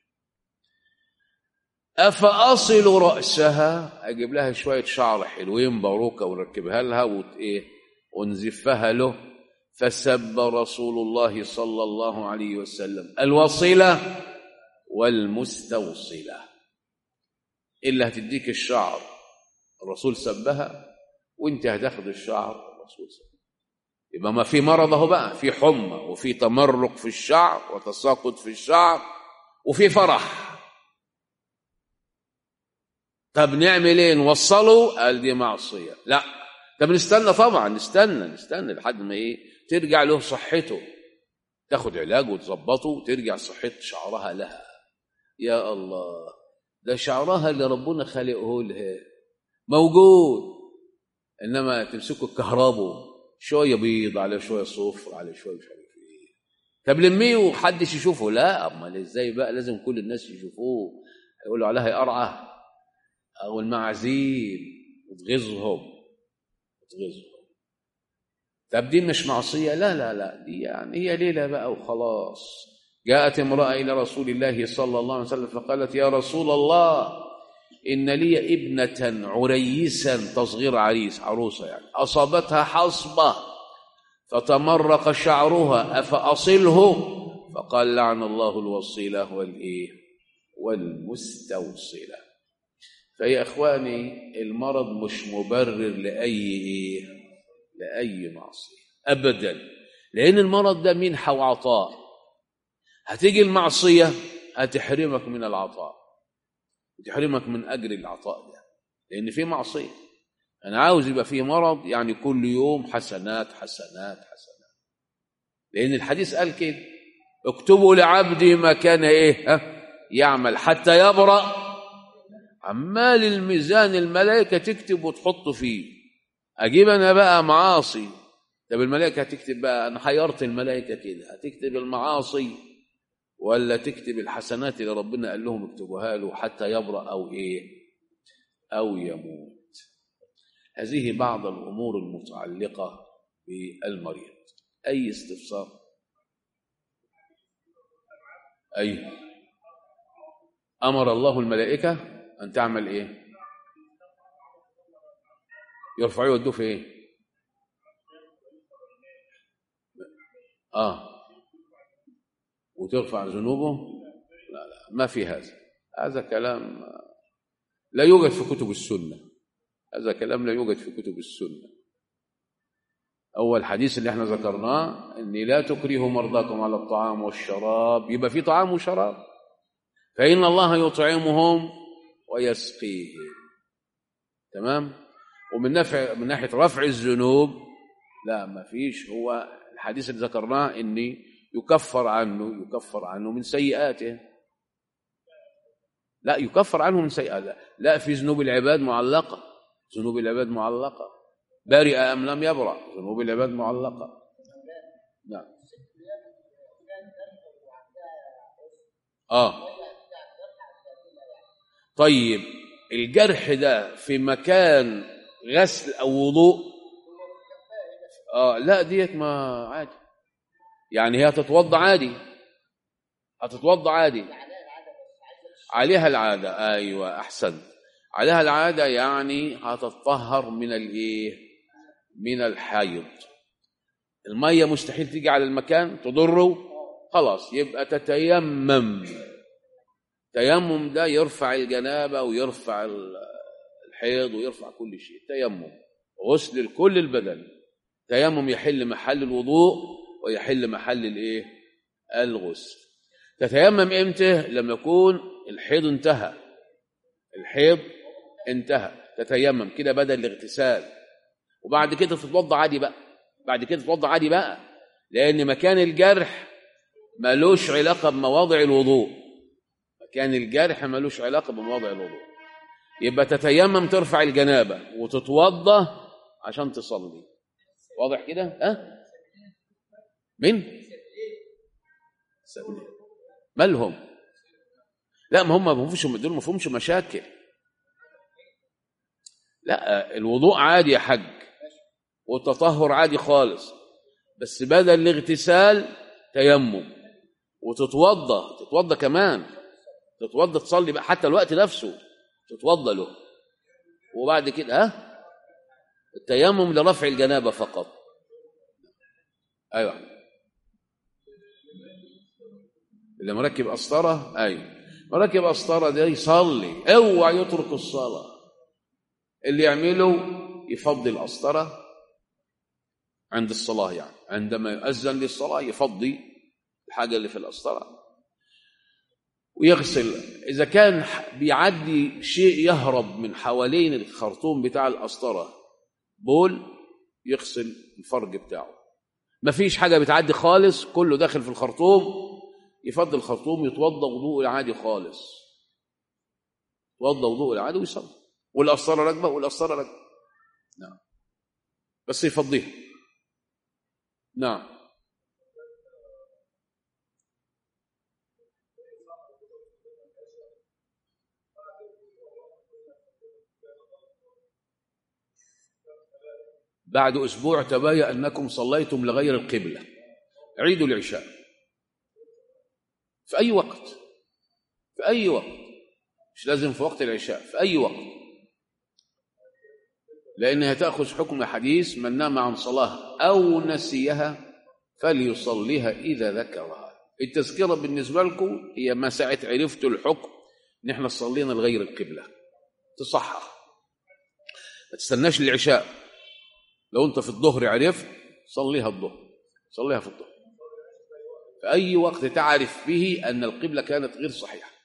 افاصل راسها اجيب لها شويه شعر حلوين باروكه ونركبها لها وت ايه ونزفها له فسب رسول الله صلى الله عليه وسلم الوصله والمستوصله اللي هتديك الشعر الرسول سبها وانت هتاخد الشعر الرسول سبها يبقى ما في مرض اهو بقى في حمى وفي تمرق في الشعر وتساقط في الشعر وفي فرح طب نعمل ايه نوصله قال دي معصيه لا طب نستنى طبعا نستنى نستنى لحد ما ايه ترجع له صحته تاخد علاج وتظبطه وترجع صحة شعرها لها يا الله ده شعرها اللي ربنا خلقه لها موجود انما تمسكوا الكهرباء شويه بيض على شويه صفر على شويه مش عارف ايه طب لميه ومحدش يشوفه لا امال ازاي بقى لازم كل الناس يشوفوه يقولوا عليها يا قرعه او المعازيم وتغيظهم وتغيظهم طب دي مش معصيه لا لا لا دي يعني هي ليله بقى وخلاص جاءت امراه الى رسول الله صلى الله عليه وسلم فقالت يا رسول الله ان لي ابنه عريسا تصغير عريس عروسه يعني اصابتها حصبه فتمرق شعرها افاصله فقال لعن الله الوصيله والايه والمستوصله فيا اخواني المرض مش مبرر لاي ايه لاي معصيه ابدا لان المرض ده منحه وعطاء هتيجي المعصيه هتحرمك من العطاء تحرمك من اجر العطاء ده لان في معصيه انا عاوز يبقى في مرض يعني كل يوم حسنات حسنات حسنات لان الحديث قال كده اكتبوا لعبدي ما كان ايه ها يعمل حتى يبرأ عمال الميزان الملائكه تكتب وتحط فيه اجيب انا بقى معاصي طب الملائكه هتكتب بقى انا حيرت الملائكه كده هتكتب المعاصي ولا تكتب الحسنات اللي ربنا قال لهم اكتبوها له حتى يبرأ او ايه او يموت هذه بعض الامور المتعلقه بالمريض اي استفسار اي امر الله الملائكه ان تعمل ايه يرفعوه يودوه في ايه اه وترفع ذنوبه لا لا ما في هذا هذا كلام لا يوجد في كتب السنه هذا كلام لا يوجد في كتب السنه اول حديث اللي احنا ذكرناه ان لا تكرهوا مرضاكم على الطعام والشراب يبقى في طعام وشراب فان الله يطعمهم ويسقيهم تمام ومن نفع من ناحيه رفع الذنوب لا ما فيش هو الحديث اللي ذكرناه اني يكفر عنه يكفر عنه من سيئاته لا يكفر عنه من سيئاته لا في ذنوب العباد معلقه ذنوب العباد معلقه برئ ام لم يبرأ ذنوب العباد معلقه نعم اه طيب الجرح ده في مكان غسل او وضوء اه لا ديت ما عادي يعني هي هتتوضا عادي هتتوضا عادي عليها العاده ايوه احسنت عليها العاده يعني هتتطهر من الايه من الحيض الميه مستحيل تيجي على المكان تضره خلاص يبقى تتيمم التيمم ده يرفع الجنابه ويرفع الحيض ويرفع كل شيء تيمم غسل لكل البدن تيمم يحل محل الوضوء ويحل محل الايه الغسل تتيمم امتى لما يكون الحيض انتهى الحيض انتهى تتيمم كده بدل الاغتسال وبعد كده تتوضا عادي بقى بعد كده تتوضا عادي بقى لان مكان الجرح ملوش علاقه بمواضع الوضوء مكان الجرح ملوش علاقه بمواضع الوضوء يبقى تتيمم ترفع الجنابه وتتوضا عشان تصلي واضح كده ها أه؟ مين مالهم لا ما هم ما فيهمش دول ما فيهمش مشاكل لا الوضوء عادي يا حج والتطهر عادي خالص بس بدل الاغتسال تيمم وتتوضا تتوضا كمان تتوضا تصلي بقى حتى الوقت نفسه تتوضا له وبعد كده ها التيمم لرفع الجنابه فقط ايوه اللي مركب قسطره ايوه مركب قسطره ده يصلي اوعى يترك الصلاه اللي يعمله يفضي القسطره عند الصلاه يعني عندما يؤذن للصلاه يفضي الحاجه اللي في القسطره ويغسل اذا كان بيعدي شيء يهرب من حوالين الخرطوم بتاع القسطره بول يغسل الفرج بتاعه مفيش حاجه بتعدي خالص كله داخل في الخرطوم يفضي الخرطوم يتوضا وضوء العادي خالص يتوضا وضوء العادي ويصلي والقسطره راكبه والقسطره راكبه نعم بس يفضيها نعم بعد أسبوع تبين أنكم صليتم لغير القبلة عيدوا العشاء في أي وقت في أي وقت مش لازم في وقت العشاء في أي وقت لأنها تأخذ حكم حديث من نام عن صلاة أو نسيها فليصليها إذا ذكرها التذكرة بالنسبة لكم هي ما ساعة عرفتوا الحكم ان احنا صلينا لغير القبلة تصحح ما تستناش العشاء لو انت في الظهر عرفت صليها الظهر صليها في الظهر في اي وقت تعرف به ان القبله كانت غير صحيحه